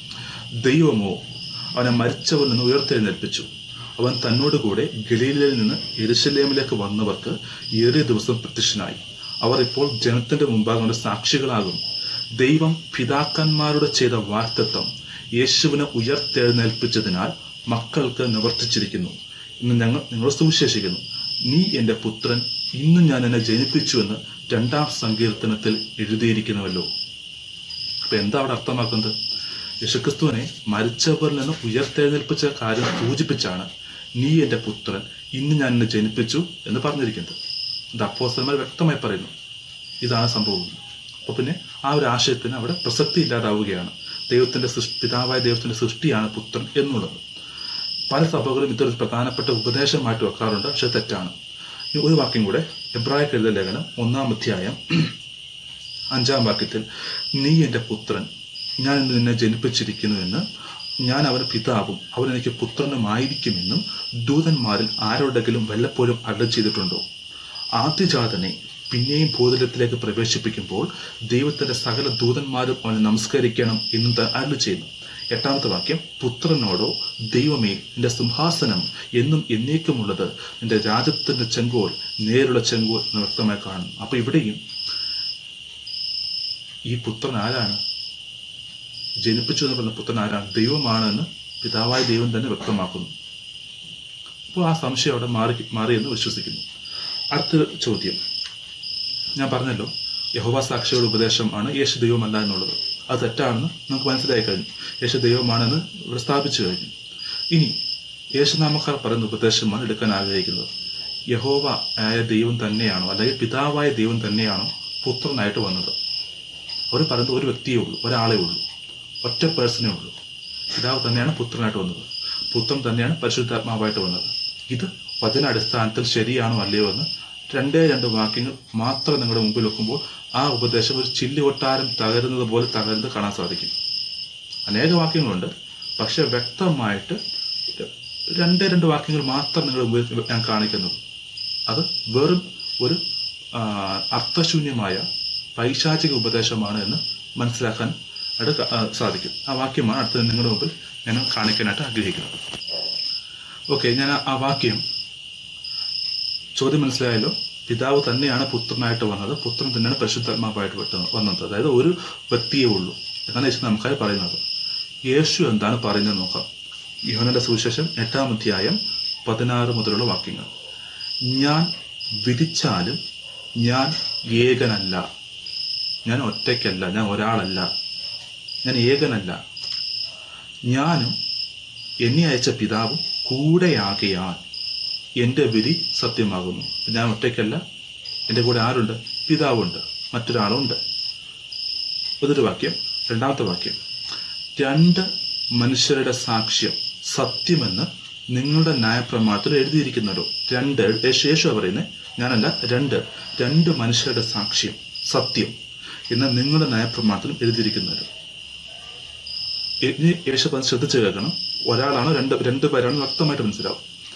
ദൈവമോ അവനെ മരിച്ചവരിൽ നിന്ന് ഉയർത്തെഴുന്നേൽപ്പിച്ചു അവൻ തന്നോട് കൂടെ ഗലീലയിൽ നിന്ന് എരുശലേമിലേക്ക് വന്നവർക്ക് ഏറിയ ദിവസം പ്രത്യക്ഷനായി അവർ ഇപ്പോൾ ജനത്തിന്റെ മുമ്പാകെ അവന്റെ സാക്ഷികളാകും ദൈവം പിതാക്കന്മാരുടെ ചെയ്ത വാർത്തത്വം യേശുവിനെ ഉയർത്തെഴുന്നേൽപ്പിച്ചതിനാൽ മക്കൾക്ക് നിവർത്തിച്ചിരിക്കുന്നു ഇന്ന് ഞങ്ങൾ നിങ്ങൾ സുവിശേഷിക്കുന്നു നീ എൻ്റെ പുത്രൻ ഇന്ന് ഞാൻ എന്നെ ജനിപ്പിച്ചുവെന്ന് രണ്ടാം സങ്കീർത്തനത്തിൽ എഴുതിയിരിക്കുന്നുവല്ലോ അപ്പൊ എന്താ അവിടെ അർത്ഥമാക്കുന്നത് യേശുക്രിസ്തുവിനെ മരിച്ചവരിൽ നിന്ന് ഉയർത്തെഴുന്നേൽപ്പിച്ച കാര്യം സൂചിപ്പിച്ചാണ് നീ എൻ്റെ പുത്രൻ ഇന്ന് ഞാൻ എന്നെ ജനിപ്പിച്ചു എന്ന് പറഞ്ഞിരിക്കുന്നത് ഇത് അപ്പോസ്തലന്മാർ വ്യക്തമായി പറയുന്നു ഇതാണ് സംഭവം അപ്പോൾ പിന്നെ ആ ഒരു ആശയത്തിന് അവിടെ പ്രസക്തി ഇല്ലാതാവുകയാണ് ദൈവത്തിന്റെ സൃഷ്ടി പിതാവായ ദൈവത്തിന്റെ സൃഷ്ടിയാണ് പുത്രൻ എന്നുള്ളത് പല സഭകളും ഇതൊരു പ്രധാനപ്പെട്ട ഉപദേശമായിട്ട് വെക്കാറുണ്ട് പക്ഷെ തെറ്റാണ് ഇനി ഒരു വാക്യം കൂടെ എബ്രായ കരുത ലേഖനം ഒന്നാം അധ്യായം അഞ്ചാം വാക്യത്തിൽ നീ എൻ്റെ പുത്രൻ ഞാൻ ഇന്ന് നിന്നെ ജനിപ്പിച്ചിരിക്കുന്നുവെന്ന് ഞാൻ അവന് പിതാവും അവൻ എനിക്ക് പുത്രനുമായിരിക്കുമെന്നും ദൂതന്മാരിൽ ആരോടെങ്കിലും വല്ലപ്പോഴും അരുളി ചെയ്തിട്ടുണ്ടോ ആദ്യജാതനെ പിന്നെയും ഭൂതലത്തിലേക്ക് പ്രവേശിപ്പിക്കുമ്പോൾ ദൈവത്തിന്റെ സകല ദൂതന്മാരും അവനെ നമസ്കരിക്കണം എന്നും താൻ അരുളി ചെയ്യുന്നു എട്ടാമത്തെ വാക്യം പുത്രനോടോ ദൈവമേ നിന്റെ സിംഹാസനം എന്നും എന്നേക്കുമുള്ളത് നിന്റെ രാജ്യത്തിന്റെ ചെങ്കോൽ നേരുള്ള ചെങ്കോൽ എന്ന് വ്യക്തമായി കാണുന്നു അപ്പൊ ഇവിടെയും ഈ പുത്രൻ ആരാണ് ജനിപ്പിച്ചു എന്ന് പറഞ്ഞ പുത്രൻ ആരാണ് ദൈവമാണ് എന്ന് പിതാവായ ദൈവം തന്നെ വ്യക്തമാക്കുന്നു അപ്പോൾ ആ സംശയം അവിടെ മാറി മാറിയെന്ന് വിശ്വസിക്കുന്നു അടുത്ത ചോദ്യം ഞാൻ പറഞ്ഞല്ലോ യഹോവ സാക്ഷിയുടെ ഉപദേശമാണ് യേശു ദൈവമല്ല എന്നുള്ളത് അത് തെറ്റാണെന്ന് നമുക്ക് മനസ്സിലായി കഴിഞ്ഞു യേശു ദൈവമാണെന്ന് ഇവിടെ സ്ഥാപിച്ചു കഴിഞ്ഞു ഇനി യേശുനാമക്കാർ പറയുന്ന ഉപദേശമാണ് എടുക്കാൻ ആഗ്രഹിക്കുന്നത് യഹോവ ആയ ദൈവം തന്നെയാണോ അല്ലെങ്കിൽ പിതാവായ ദൈവം തന്നെയാണോ പുത്രനായിട്ട് വന്നത് അവർ പറയുന്നത് ഒരു വ്യക്തിയേ ഉള്ളൂ ഒരാളേ ഉള്ളൂ ഒറ്റ പേഴ്സണേ ഉള്ളൂ പിതാവ് തന്നെയാണ് പുത്രനായിട്ട് വന്നത് പുത്രൻ തന്നെയാണ് പരിശുദ്ധാത്മാവായിട്ട് വന്നത് ഇത് വചനാടിസ്ഥാനത്തിൽ ശരിയാണോ അല്ലയോ എന്ന് രണ്ടേ രണ്ട് വാക്യങ്ങൾ മാത്രം നിങ്ങളുടെ മുമ്പിൽ വെക്കുമ്പോൾ ആ ഉപദേശം ഒരു ചില്ലി കൊട്ടാരം തകരുന്നത് പോലെ തകരുന്നത് കാണാൻ സാധിക്കും അനേക വാക്യങ്ങളുണ്ട് പക്ഷെ വ്യക്തമായിട്ട് രണ്ടേ രണ്ട് വാക്യങ്ങൾ മാത്രം നിങ്ങളുടെ മുമ്പിൽ ഞാൻ കാണിക്കുന്നത് അത് വെറും ഒരു ആ, അർത്ഥശൂന്യമായ പൈശാചിക ഉപദേശമാണ് എന്ന് മനസ്സിലാക്കാൻ ആയിട്ട് ക- ആ, സാധിക്കും ആ വാക്യമാണ് അടുത്തത് നിങ്ങളുടെ മുമ്പിൽ ഞാൻ കാണിക്കാനായിട്ട് ആഗ്രഹിക്കുന്നത് ഓക്കെ ഞാൻ ആ- ആ വാക്യം ചോദ്യം മനസ്സിലായല്ലോ പിതാവ് തന്നെയാണ് പുത്രനായിട്ട് വന്നത് പുത്രൻ തന്നെയാണ് പരിശുദ്ധാത്മാവായിട്ട് വിട്ടത് വന്നത് അതായത് ഒരു വ്യക്തിയേ ഉള്ളൂ എന്നാണ് യേശു നമുക്കായി പറയുന്നത് യേശു എന്താണ് പറയുന്നത് നോക്കാം യോഹനന്റെ സുവിശേഷം എട്ടാം അധ്യായം പതിനാറ് മുതലുള്ള വാക്യങ്ങൾ ഞാൻ വിധിച്ചാലും ഞാൻ ഏകനല്ല ഞാൻ ഒറ്റയ്ക്കല്ല ഞാൻ ഒരാളല്ല ഞാൻ ഏകനല്ല ഞാനും എന്നെ അയച്ച പിതാവും കൂടെയാകയാൽ എൻ്റെ വിധി സത്യമാകുന്നു ഞാൻ ഒറ്റയ്ക്കല്ല എൻ്റെ കൂടെ ആരുണ്ട് പിതാവുണ്ട് മറ്റൊരാളുണ്ട് ഇതൊരു വാക്യം രണ്ടാമത്തെ വാക്യം രണ്ട് മനുഷ്യരുടെ സാക്ഷ്യം സത്യമെന്ന് നിങ്ങളുടെ ന്യായപ്രമാണത്തിൽ എഴുതിയിരിക്കുന്നല്ലോ രണ്ട് യേശു യേശു പറയുന്നത് ഞാനല്ല രണ്ട് രണ്ട് മനുഷ്യരുടെ സാക്ഷ്യം സത്യം എന്ന് നിങ്ങളുടെ ന്യായപ്രമാണത്തിലും എഴുതിയിരിക്കുന്നല്ലോ ഇനി യേശു പറഞ്ഞ് ശ്രദ്ധിച്ച് കേൾക്കണം ഒരാളാണോ രണ്ട് രണ്ട് പേരാണോ വ്യക്തമായിട്ട് മനസ്സിലാവും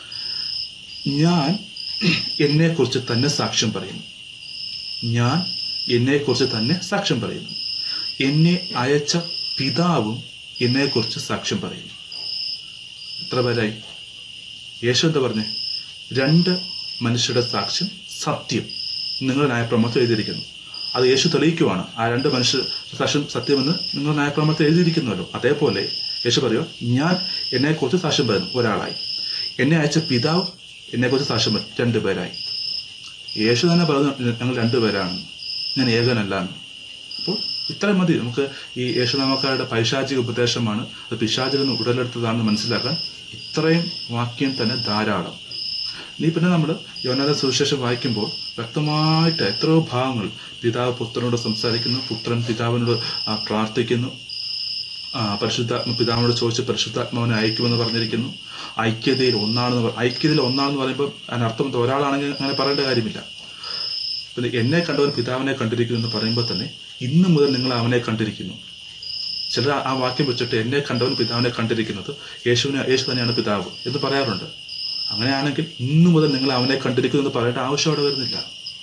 ഞാൻ എന്നെക്കുറിച്ച് തന്നെ സാക്ഷ്യം പറയുന്നു ഞാൻ എന്നെക്കുറിച്ച് തന്നെ സാക്ഷ്യം പറയുന്നു എന്നെ അയച്ച പിതാവും എന്നെക്കുറിച്ച് സാക്ഷ്യം പറയുന്നു എത്ര പേരായി യേശു എന്താ പറഞ്ഞേ രണ്ട് മനുഷ്യരുടെ സാക്ഷ്യം സത്യം നിങ്ങളുടെ ന്യായപ്രമത്തിൽ എഴുതിയിരിക്കുന്നു അത് യേശു തെളിയിക്കുവാണ് ആ രണ്ട് മനുഷ്യ സാക്ഷ്യം സത്യമെന്ന് നിങ്ങൾ ന്യായപ്രമത്തിൽ എഴുതിയിരിക്കുന്നുവല്ലോ അതേപോലെ യേശു പറയുക ഞാൻ എന്നെക്കുറിച്ച് സാക്ഷ്യം പറയുന്നു ഒരാളായി എന്നെ അയച്ച പിതാവ് എന്നെക്കുറിച്ച് സാക്ഷ്യം പറയും രണ്ടുപേരായി യേശു തന്നെ പറഞ്ഞു ഞങ്ങൾ രണ്ടുപേരാണ് ഞാൻ ഏകനല്ല എന്ന് അപ്പോൾ ഇത്രയും മതി നമുക്ക് ഈ യേശുനാമക്കാരുടെ പൈശാചിക ഉപദേശമാണ് അത് പിശാചിൽ നിന്ന് ഉടലെടുത്തതാണെന്ന് മനസ്സിലാക്കാൻ ഇത്രയും വാക്യം തന്നെ ധാരാളം നീ പിന്നെ നമ്മൾ യോനാഥ സുവിശേഷം വായിക്കുമ്പോൾ വ്യക്തമായിട്ട് എത്രയോ ഭാഗങ്ങൾ പിതാവ് പുത്രനോട് സംസാരിക്കുന്നു പുത്രൻ പിതാവിനോട് ആ, പ്രാർത്ഥിക്കുന്നു ആ, പരിശുദ്ധാത്മ പിതാവിനോട് ചോദിച്ച് പരിശുദ്ധാത്മാവിനെ അയക്കുമെന്ന് പറഞ്ഞിരിക്കുന്നു ഐക്യതയിൽ ഒന്നാണെന്ന് പറ- ഐക്യതയിൽ ഒന്നാണെന്ന് പറയുമ്പോൾ അതിനർത്ഥം എന്താ? ഒരാളാണെങ്കിൽ അങ്ങനെ പറയേണ്ട കാര്യമില്ല പിന്നെ എന്നെ കണ്ടവൻ പിതാവിനെ കണ്ടിരിക്കുന്നു എന്ന് പറയുമ്പോൾ തന്നെ ഇന്ന് മുതൽ നിങ്ങൾ അവനെ കണ്ടിരിക്കുന്നു ചിലർ ആ- ആ വാക്യം വെച്ചിട്ട് എന്നെ കണ്ടവൻ പിതാവിനെ കണ്ടിരിക്കുന്നത് യേശുവിനെ യേശു തന്നെയാണ് പിതാവ് എന്ന് പറയാറുണ്ട് അങ്ങനെയാണെങ്കിൽ ഇന്നു മുതൽ നിങ്ങൾ അവനെ കണ്ടിരിക്കുന്നു എന്ന് പറയേണ്ട ആവശ്യം അവിടെ വരുന്നില്ല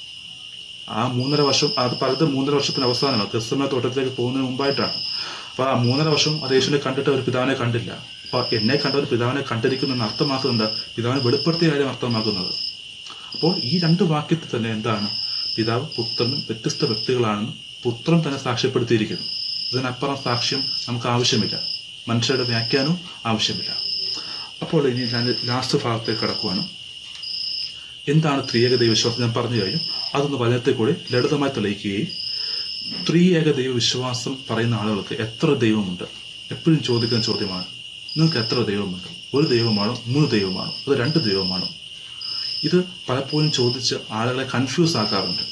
ആ മൂന്നര വർഷം അത് പറയുന്നത് മൂന്നര വർഷത്തിന് അവസാനമാണ് ക്രിസ്തുമ തോട്ടത്തിലേക്ക് പോകുന്നതിന് മുമ്പായിട്ടാണ് അപ്പൊ ആ മൂന്നര വർഷം അത് യേശുവിനെ കണ്ടിട്ട് ഒരു പിതാവിനെ കണ്ടില്ല അപ്പൊ എന്നെ കണ്ടവർ പിതാവിനെ കണ്ടിരിക്കുന്നു എന്ന് അർത്ഥമാക്കുന്നത് എന്താ പിതാവിനെ വെളിപ്പെടുത്തിയ കാര്യം അർത്ഥമാക്കുന്നത് അപ്പോൾ ഈ രണ്ട് വാക്യത്തിൽ തന്നെ എന്താണ് പിതാവ് പുത്രനും വ്യത്യസ്ത വ്യക്തികളാണെന്ന് പുത്രൻ തന്നെ സാക്ഷ്യപ്പെടുത്തിയിരിക്കുന്നു ഇതിനപ്പുറം സാക്ഷ്യം നമുക്ക് ആവശ്യമില്ല മനുഷ്യരുടെ വ്യാഖ്യാനവും ആവശ്യമില്ല അപ്പോൾ ഇനി ഞാൻ ലാസ്റ്റ് ഭാഗത്തേക്ക് കടക്കുവാണ് എന്താണ് ത്രിയേക ദൈവവിശ്വാസം ഞാൻ പറഞ്ഞു കഴിഞ്ഞു അതൊന്ന് വചനത്തിൽ കൂടി ലളിതമായി തെളിയിക്കുകയും ത്രിയേക ദൈവവിശ്വാസം പറയുന്ന ആളുകൾക്ക് എത്ര ദൈവമുണ്ട് എപ്പോഴും ചോദിക്കുന്ന ചോദ്യമാണ് നിങ്ങൾക്ക് എത്ര ദൈവമുണ്ട് ഒരു ദൈവമാണോ മൂന്ന് ദൈവമാണോ അത് രണ്ട് ദൈവമാണോ ഇത് പലപ്പോഴും ചോദിച്ച് ആളുകളെ കൺഫ്യൂസ് ആക്കാറുണ്ട്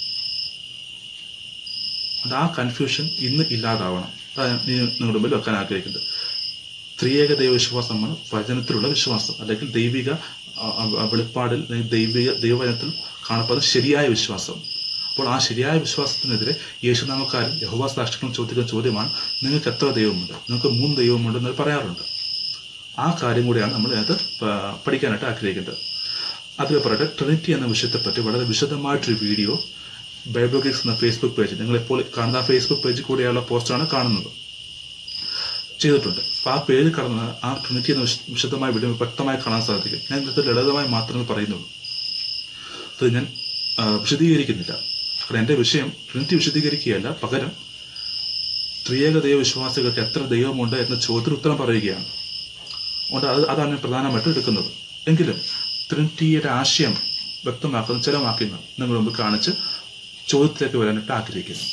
അത് ആ കൺഫ്യൂഷൻ ഇന്ന് ഇല്ലാതാവണം അതാണ് ഞാൻ ഇനി നിങ്ങളുടെ മുമ്പിൽ വെക്കാൻ ആഗ്രഹിക്കുന്നത് ത്രിയേക ദൈവവിശ്വാസമാണ് വചനത്തിലുള്ള വിശ്വാസം അല്ലെങ്കിൽ ദൈവിക ആ, ആ, വെളിപ്പാടിൽ അല്ലെങ്കിൽ ദൈവിക ദൈവവചനത്തിൽ കാണപ്പെടുന്ന ശരിയായ വിശ്വാസം അപ്പോൾ ആ ശരിയായ വിശ്വാസത്തിനെതിരെ യേശുനാമക്കാരൻ യഹോവ സാക്ഷികളും ചോദിക്കുന്ന ചോദ്യമാണ് നിങ്ങൾക്ക് എത്ര ദൈവമുണ്ട് നിങ്ങൾക്ക് മൂന്ന് ദൈവമുണ്ട് എന്ന് പറയാറുണ്ട് ആ കാര്യം കൂടിയാണ് നമ്മൾ ഇതിനകത്ത് പ- പഠിക്കാനായിട്ട് ആഗ്രഹിക്കുന്നത് അതിൽ പറയട്ടെ ട്രിനിറ്റി എന്ന വിഷയത്തെപ്പറ്റി വളരെ വിശദമായിട്ടൊരു വീഡിയോ ബൈബിളിക്സ് എന്ന ഫേസ്ബുക്ക് പേജ് നിങ്ങൾ ഇപ്പോൾ കാണുന്ന ആ ഫേസ്ബുക്ക് പേജിൽ കൂടെയുള്ള പോസ്റ്റാണ് കാണുന്നത് ചെയ്തിട്ടുണ്ട് അപ്പോൾ ആ പേര് കടന്ന് ആ ട്രിനിറ്റി എന്ന വിശ- വിശദമായ വീഡിയോ വ്യക്തമായി കാണാൻ സാധിക്കും ഞാൻ ഇന്നത്തെ ലളിതമായി മാത്രമേ പറയുന്നുള്ളൂ അത് ഞാൻ ആ, വിശദീകരിക്കുന്നില്ല കാരണം എൻ്റെ വിഷയം ട്രിനിറ്റി വിശദീകരിക്കുകയല്ല പകരം ത്രിയേക ദൈവ വിശ്വാസികൾക്ക് എത്ര ദൈവമുണ്ട് എന്ന ചോദ്യത്തിന് ഉത്തരം പറയുകയാണ് അതുകൊണ്ട് അത് അതാണ് ഞാൻ പ്രധാനമായിട്ടും എടുക്കുന്നത് എങ്കിലും ട്രിനിറ്റിയുടെ ആശയം വ്യക്തമാക്കുന്ന ചില വാക്യങ്ങൾ നിങ്ങൾ മുമ്പ് കാണിച്ച് ചോദ്യത്തിലേക്ക് വരാനായിട്ട് ആഗ്രഹിക്കുന്നു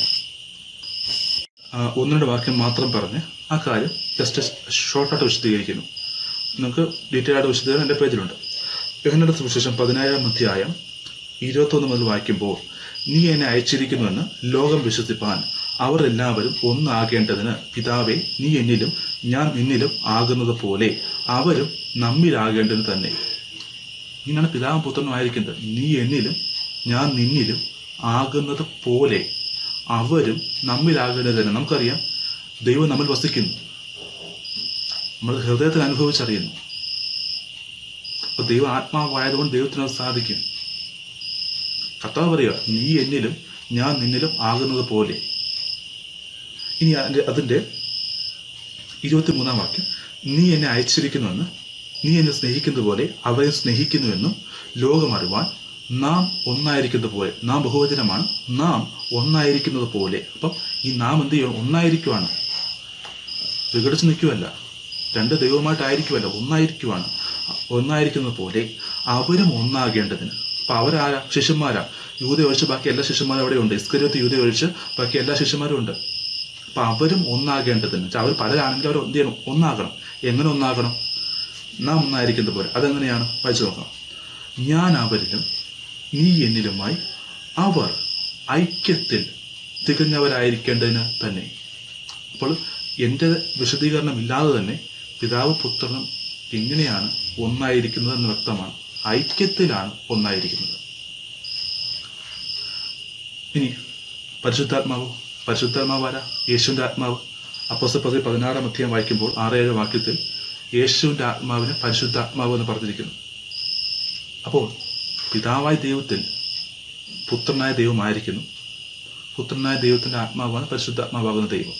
ആ, ഒന്ന് രണ്ട് വാക്യം മാത്രം പറഞ്ഞ് ആ കാര്യം ജസ്റ്റ് ഷോർട്ടായിട്ട് വിശദീകരിക്കുന്നു നിങ്ങൾക്ക് ഡീറ്റെയിൽ ആയിട്ട് വിശദീകരണം എൻ്റെ പേജിലുണ്ട് യോഹന്നയുടെ സുവിശേഷം പതിനായിരം അധ്യായം ഇരുപത്തൊന്ന് മുതൽ വായിക്കുമ്പോൾ നീ എന്നെ അയച്ചിരിക്കുന്നുവെന്ന് ലോകം വിശ്വസിപ്പാൻ അവർ എല്ലാവരും ഒന്നാകേണ്ടതിന് പിതാവേ നീ എന്നിലും ഞാൻ നിന്നിലും ആകുന്നത് പോലെ അവരും നമ്മിലാകേണ്ടത് തന്നെ ഇങ്ങനെയാണ് പിതാവും പുത്രനും ആയിരിക്കുന്നത് നീ എന്നിലും ഞാൻ നിന്നിലും ആകുന്നത് പോലെ അവരും നമ്മിലാകേണ്ടത് തന്നെ നമുക്കറിയാം ദൈവം നമ്മിൽ വസിക്കുന്നു നമ്മൾ ഹൃദയത്തിൽ അനുഭവിച്ചറിയുന്നു അപ്പൊ ദൈവം ആത്മാവായതുകൊണ്ട് ദൈവത്തിന് അത് സാധിക്കും കർത്താവ് പറയുക നീ എന്നിലും ഞാൻ നിന്നിലും ആകുന്നത് പോലെ ഇനി അതിൻ്റെ അതിൻ്റെ ഇരുപത്തിമൂന്നാം വാക്യം നീ എന്നെ അയച്ചിരിക്കുന്നുവെന്ന് നീ എന്നെ സ്നേഹിക്കുന്നത് പോലെ അവരെ സ്നേഹിക്കുന്നുവെന്നും ലോകമറിവാൻ നാം ഒന്നായിരിക്കുന്നത് പോലെ നാം ബഹുവചനമാണ് നാം ഒന്നായിരിക്കുന്നത് പോലെ അപ്പം ഈ നാം എന്ത് ചെയ്യണം ഒന്നായിരിക്കുവാണ് വിഘടിച്ച് നിൽക്കുമല്ല രണ്ട് ദൈവമായിട്ടായിരിക്കുമല്ല ഒന്നായിരിക്കുവാണ് ഒന്നായിരിക്കുന്നത് പോലെ അവരും ഒന്നാകേണ്ടതിന് അപ്പൊ അവരാരാ ശിഷ്യന്മാരാ യൂത ഒഴിച്ച് ബാക്കി എല്ലാ ശിഷ്യന്മാരും അവിടെ ഉണ്ട് ഇസ്കരിയത്ത് യൂത ഒഴിച്ച് ബാക്കി എല്ലാ ശിഷ്യന്മാരും ഉണ്ട് അപ്പൊ അവരും ഒന്നാകേണ്ടതിന് വെച്ചാൽ അവർ പലരാണെങ്കിൽ അവർ എന്ത് ചെയ്യണം ഒന്നാകണം എങ്ങനെ ഒന്നാകണം നാം ഒന്നായിരിക്കുന്നത് പോലെ അതെങ്ങനെയാണ് വായിച്ചു നോക്കാം ഞാൻ അവരിലും നീ എന്നിലുമായി അവർ ഐക്യത്തിൽ തികഞ്ഞവരായിരിക്കേണ്ടതിന് തന്നെ അപ്പോൾ എൻ്റെ വിശദീകരണം ഇല്ലാതെ തന്നെ പിതാവ് പുത്രനും എങ്ങനെയാണ് ഒന്നായിരിക്കുന്നത് എന്ന് വ്യക്തമാണ് ഐക്യത്തിലാണ് ഒന്നായിരിക്കുന്നത് ഇനി പരിശുദ്ധാത്മാവ് പരിശുദ്ധാത്മാവ് ആരാ യേശുവിൻ്റെ ആത്മാവ് അപ്പോസ്തല പതി പതിനാറാം അധ്യായം വായിക്കുമ്പോൾ ആറേഴ് വാക്യത്തിൽ യേശുവിൻ്റെ ആത്മാവിനെ പരിശുദ്ധാത്മാവ് എന്ന് പറഞ്ഞിരിക്കുന്നു അപ്പോൾ പിതാവായ ദൈവത്തിൽ പുത്രനായ ദൈവമായിരിക്കുന്നു പുത്രനായ ദൈവത്തിൻ്റെ ആത്മാവാണ് പരിശുദ്ധാത്മാവാകുന്ന ദൈവം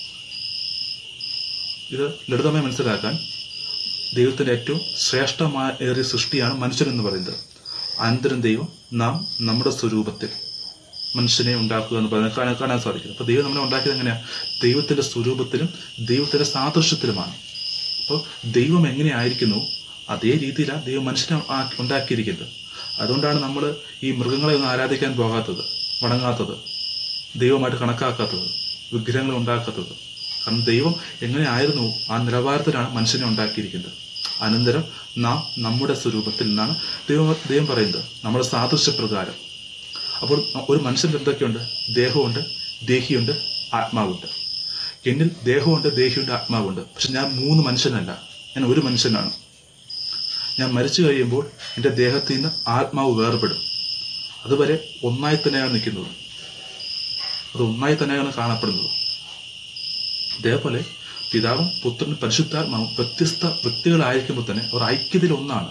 ഇത് ലളിതമായി മനസ്സിലാക്കാൻ ദൈവത്തിൻ്റെ ഏറ്റവും ശ്രേഷ്ഠമായ ഏറിയ സൃഷ്ടിയാണ് മനുഷ്യൻ എന്ന് പറയുന്നത് അനന്തരം ദൈവം നാം നമ്മുടെ സ്വരൂപത്തിൽ മനുഷ്യനെ ഉണ്ടാക്കുക എന്ന് പറയുന്നത് കാണാൻ കാണാൻ സാധിക്കും അപ്പോൾ ദൈവം നമ്മളെ ഉണ്ടാക്കിയത് എങ്ങനെയാണ് ദൈവത്തിൻ്റെ സ്വരൂപത്തിലും ദൈവത്തിൻ്റെ സാദൃശ്യത്തിലുമാണ് അപ്പോൾ ദൈവം എങ്ങനെയായിരിക്കുന്നു അതേ രീതിയിലാണ് ദൈവം മനുഷ്യനെ ആ- ഉണ്ടാക്കിയിരിക്കുന്നത് അതുകൊണ്ടാണ് നമ്മൾ ഈ മൃഗങ്ങളെ ഒന്നും ആരാധിക്കാൻ പോകാത്തത് വണങ്ങാത്തത് ദൈവമായിട്ട് കണക്കാക്കാത്തത് വിഗ്രഹങ്ങൾ ഉണ്ടാക്കാത്തത് കാരണം ദൈവം എങ്ങനെയായിരുന്നു ആ നിലവാരത്തിലാണ് മനുഷ്യനെ ഉണ്ടാക്കിയിരിക്കുന്നത് അനന്തരം നാം നമ്മുടെ സ്വരൂപത്തിൽ നിന്നാണ് ദൈവം ദൈവം പറയുന്നത് നമ്മുടെ സാദൃശ്യപ്രകാരം അപ്പോൾ ഒരു മനുഷ്യൻ്റെ എന്തൊക്കെയുണ്ട് ദേഹമുണ്ട് ദേഹിയുണ്ട് ആത്മാവുണ്ട് എന്നിൽ ദേഹമുണ്ട് ദേഹിയുണ്ട് ആത്മാവുണ്ട് പക്ഷെ ഞാൻ മൂന്ന് മനുഷ്യനല്ല ഞാൻ ഒരു മനുഷ്യനാണ് ഞാൻ മരിച്ചു കഴിയുമ്പോൾ എൻ്റെ ദേഹത്തിൽ നിന്ന് ആത്മാവ് വേർപെടും അതുവരെ ഒന്നായി തന്നെയാണ് നിൽക്കുന്നത് അത് ഒന്നായി തന്നെയാണ് കാണപ്പെടുന്നത് ഇതേപോലെ പിതാവും പുത്രനും പരിശുദ്ധാത്മാവും വ്യത്യസ്ത വ്യക്തികളായിരിക്കുമ്പോൾ തന്നെ അവർ ഐക്യതയിൽ ഒന്നാണ്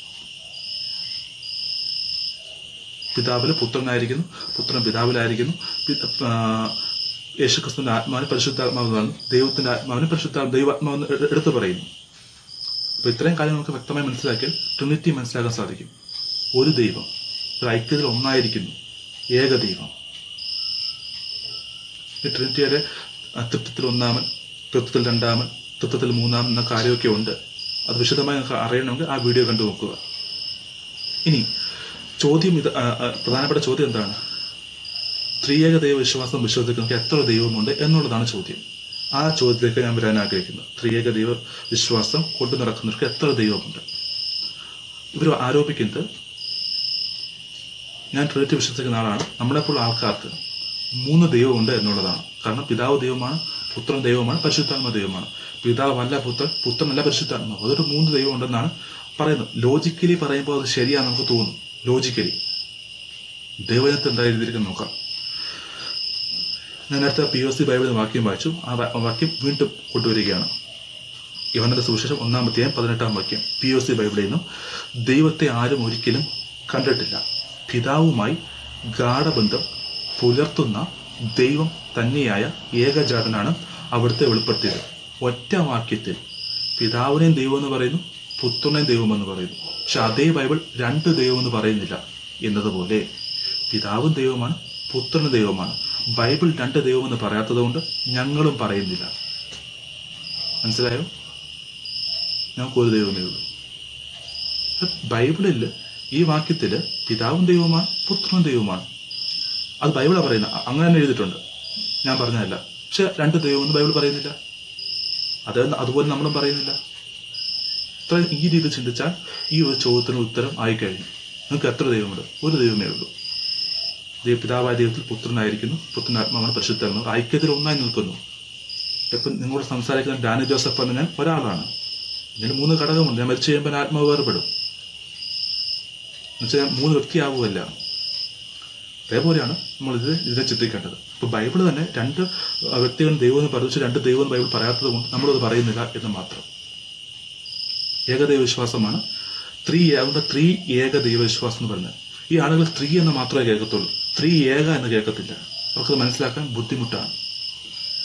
പിതാവിൽ പുത്രനായിരിക്കുന്നു പുത്രൻ പിതാവിലായിരിക്കുന്നു പി- ആ, യേശുക്രിസ്തുവിന്റെ ആത്മാവിന് പരിശുദ്ധാത്മാവെന്നാണ് ദൈവത്തിന്റെ ആത്മാവിന് പരിശുദ്ധ ദൈവാത്മാവെന്ന് എ- എടുത്തു പറയുന്നു അപ്പൊ ഇത്രയും കാര്യം നമുക്ക് വ്യക്തമായി മനസ്സിലാക്കിയാൽ ട്രിനിറ്റി മനസ്സിലാക്കാൻ സാധിക്കും ഒരു ദൈവം ഒരു ഐക്യത്തിൽ ഒന്നായിരിക്കുന്നു ഏക ദൈവം ഈ ട്രിനിറ്റിയുടെ ആ, തൃത്വത്തിൽ ഒന്നാമൻ തൃത്വത്തിൽ രണ്ടാമൻ തൃത്വത്തിൽ മൂന്നാമൻ എന്ന കാര്യമൊക്കെ ഉണ്ട് അത് വിശദമായി നിങ്ങൾക്ക് അറിയണമെങ്കിൽ ആ വീഡിയോ കണ്ടു നോക്കുക ഇനി ചോദ്യം ഇത് ആ, ആ, പ്രധാനപ്പെട്ട ചോദ്യം എന്താണ് ത്രിയേക ദൈവ വിശ്വാസം വിശ്വസിക്കുന്നവർക്ക് എത്ര ദൈവമുണ്ട് എന്നുള്ളതാണ് ചോദ്യം ആ ചോദ്യത്തിലേക്ക് ഞാൻ വരാൻ ആഗ്രഹിക്കുന്നു ത്രിയേക ദൈവ വിശ്വാസം കൊണ്ടു നടക്കുന്നവർക്ക് എത്ര ദൈവമുണ്ട് ഇവർ ആരോപിക്കുന്നത് ഞാൻ ട്രിനിറ്റി വിശ്വസിക്കുന്ന ആളാണ് നമ്മളെപ്പോൾ ആൾക്കാർക്ക് മൂന്ന് ദൈവമുണ്ട് എന്നുള്ളതാണ് കാരണം പിതാവ് ദൈവമാണ് പുത്രൻ ദൈവമാണ് പരിശുദ്ധാത്മ ദൈവമാണ് പിതാവല്ല പുത്രൻ പുത്രനല്ല പരിശുദ്ധാത്മ അതൊരു മൂന്ന് ദൈവം ഉണ്ടെന്നാണ് പറയുന്നത് ലോജിക്കലി പറയുമ്പോൾ അത് ശരിയാന്ന് നമുക്ക് തോന്നും ലോജിക്കലി ദൈവജനത്തിൽ എന്താ എഴുതിയിരിക്കുന്നത് നോക്കാം ഞാൻ നേരത്തെ പി ഒ സി ബൈബിളിൽ വാക്യം വായിച്ചു ആ വാ- വാക്യം വീണ്ടും കൊണ്ടുവരികയാണ് യോഹനന്റെ സുവിശേഷം ഒന്നാമത്തെയും പതിനെട്ടാം വാക്യം പി ഒ സി ബൈബിളിൽ നിന്നും ദൈവത്തെ ആരും ഒരിക്കലും കണ്ടിട്ടില്ല പിതാവുമായി ഗാഠബന്ധം പുലർത്തുന്ന ദൈവം തന്നെയായ ഏകജാതനാണ് അവിടുത്തെ വെളിപ്പെടുത്തിയത് ഒറ്റ വാക്യത്തിൽ പിതാവിനെയും ദൈവം എന്ന് പറയുന്നു പുത്രനെയും ദൈവം എന്ന് പറയുന്നു പക്ഷെ അതേ ബൈബിൾ രണ്ട് ദൈവം എന്ന് പറയുന്നില്ല എന്നതുപോലെ പിതാവും ദൈവമാണ് പുത്രനും ദൈവമാണ് ബൈബിൾ രണ്ട് ദൈവം എന്ന് പറയാത്തത് കൊണ്ട് ഞങ്ങളും പറയുന്നില്ല മനസ്സിലായോ ഞങ്ങൾക്കൊരു ദൈവമേ ഉള്ളൂ ബൈബിളിൽ ഈ വാക്യത്തിൽ പിതാവും ദൈവമാണ് പുത്രനും ദൈവമാണ് അത് ബൈബിളാണ് പറയുന്നത് അ- അങ്ങനെ തന്നെ എഴുതിയിട്ടുണ്ട് ഞാൻ പറഞ്ഞതല്ല പക്ഷെ രണ്ട് ദൈവമെന്ന് ബൈബിൾ പറയുന്നില്ല അത് അതുപോലെ നമ്മളും പറയുന്നില്ല ഇത്ര ഈ രീതി ചിന്തിച്ചാൽ ഈ ഒരു ചോദ്യത്തിന് ഉത്തരം ആയിക്കഴിഞ്ഞു നിങ്ങൾക്ക് എത്ര ദൈവമുണ്ട് ഒരു ദൈവമേ ഉള്ളൂ ദൈവ പിതാവായ ദൈവത്തിൽ പുത്രനായിരിക്കുന്നു പുത്രൻ ആത്മാവാണ് പരിശുദ്ധാത്മാവ് ഐക്യത്തിൽ ഒന്നായി നിൽക്കുന്നു ഇപ്പം നിങ്ങളോട് സംസാരിക്കുന്ന ഡാനി ജോസഫ് എന്ന ഞാൻ ഒരാളാണ് ഇതിന് മൂന്ന് ഘടകമുണ്ട് ഞാൻ മരിച്ചു കഴിയുമ്പോൾ എൻ്റെ ആത്മാവ് വേർപെടും എന്നുവെച്ചാൽ ഞാൻ മൂന്ന് വ്യക്തിയാവുമല്ല അതേപോലെയാണ് നമ്മൾ ഇത് ഇതിനെ ചിന്തിക്കേണ്ടത് ഇപ്പൊ ബൈബിൾ തന്നെ രണ്ട് വ്യക്തികൾ ദൈവം എന്ന് പറഞ്ഞു രണ്ട് ദൈവം എന്ന് ബൈബിൾ പറയാത്തത് കൊണ്ട് നമ്മളത് പറയുന്നില്ല എന്ന് മാത്രം ഏകദൈവ വിശ്വാസമാണ് ത്രീ അതുകൊണ്ട് ത്രീ ഏക ദൈവവിശ്വാസം എന്ന് പറയുന്നത് ഈ ആളുകൾ ത്രീ എന്ന് മാത്രമേ കേൾക്കത്തുള്ളൂ ത്രീ ഏക എന്ന് കേൾക്കത്തില്ല അവർക്കത് മനസ്സിലാക്കാൻ ബുദ്ധിമുട്ടാണ്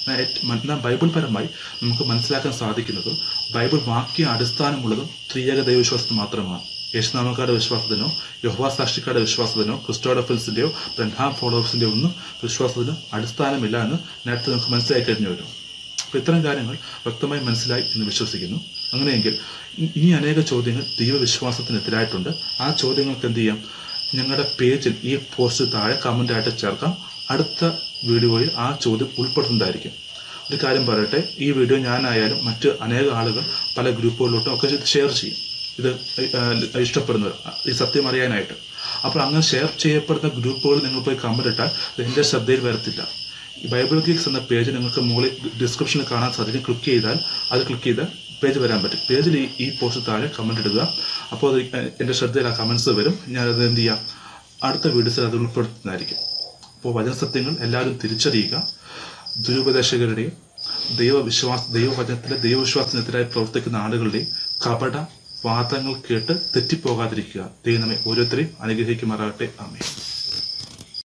എന്നാൽ ഏറ്റ- മ- എന്നാൽ ബൈബിൾ പരമായി നമുക്ക് മനസ്സിലാക്കാൻ സാധിക്കുന്നത് ബൈബിൾ വാക്യ അടിസ്ഥാനമുള്ളതും ത്രിയേക ദൈവവിശ്വാസത്തിൽ മാത്രമാണ് യേശുനാമക്കാരുടെ വിശ്വാസത്തിനോ യഹോവ സാക്ഷിക്കാരുടെ വിശ്വാസത്തിനോ ക്രിസ്റ്റോഡഫൽസിൻ്റെയോ ബ്രഹാം ഫോളോവേഴ്സിൻ്റെയോ ഒന്നും വിശ്വാസത്തിന് അടിസ്ഥാനമില്ല എന്ന് നേരത്തെ നമുക്ക് മനസ്സിലായി കഴിഞ്ഞു വരും അപ്പോൾ ഇത്തരം കാര്യങ്ങൾ വ്യക്തമായി മനസ്സിലായി എന്ന് വിശ്വസിക്കുന്നു അങ്ങനെയെങ്കിൽ ഇ- ഇനി അനേക ചോദ്യങ്ങൾ ദൈവവിശ്വാസത്തിനെതിരായിട്ടുണ്ട് ആ ചോദ്യങ്ങൾക്ക് എന്ത് ചെയ്യാം ഞങ്ങളുടെ പേജിൽ ഈ പോസ്റ്റ് താഴെ കമൻ്റ് ആയിട്ട് ചേർക്കാം അടുത്ത വീഡിയോയിൽ ആ ചോദ്യം ഉൾപ്പെടുത്തുന്നതായിരിക്കും ഒരു കാര്യം പറയട്ടെ ഈ വീഡിയോ ഞാനായാലും മറ്റ് അനേക ആളുകൾ പല ഗ്രൂപ്പുകളിലോട്ടും ഒക്കെ ഇത് ഷെയർ ചെയ്യും ഇത് ആ, ഇഷ്ടപ്പെടുന്നവർ ഈ സത്യം അറിയാനായിട്ട് അപ്പോൾ അങ്ങനെ ഷെയർ ചെയ്യപ്പെടുന്ന ഗ്രൂപ്പുകൾ നിങ്ങൾ പോയി കമൻ്റ് ഇട്ടാൽ ഇത് എൻ്റെ ശ്രദ്ധയിൽ വരത്തില്ല ഈ ബൈബിൾ ഗീക്സ് എന്ന പേജ് നിങ്ങൾക്ക് മുകളിൽ ഡിസ്ക്രിപ്ഷനിൽ കാണാൻ സാധിക്കും ക്ലിക്ക് ചെയ്താൽ അത് ക്ലിക്ക് ചെയ്താൽ പേജ് വരാൻ പറ്റും പേജിൽ ഈ ഈ പോസ്റ്റ് താഴെ കമൻ്റ് ഇടുക അപ്പോൾ അത് എൻ്റെ ശ്രദ്ധയിൽ ആ കമൻസ് വരും ഞാനത് എന്ത് ചെയ്യാം അടുത്ത വീഡിയോസിൽ അത് ഉൾപ്പെടുത്തുന്നതായിരിക്കും അപ്പോൾ വചനസത്യങ്ങൾ എല്ലാവരും തിരിച്ചറിയുക ദുരുപദേശകരുടെയും ദൈവവിശ്വാസ ദൈവവചനത്തിലെ ദൈവവിശ്വാസത്തിനെതിരായി പ്രവർത്തിക്കുന്ന ആളുകളുടെയും കപട വാദങ്ങൾ കേട്ട് തെറ്റിപ്പോകാതിരിക്കുക ദൈവം നമ്മെ ഓരോരുത്തരെയും അനുഗ്രഹിക്കുമാറാകട്ടെ ആമേ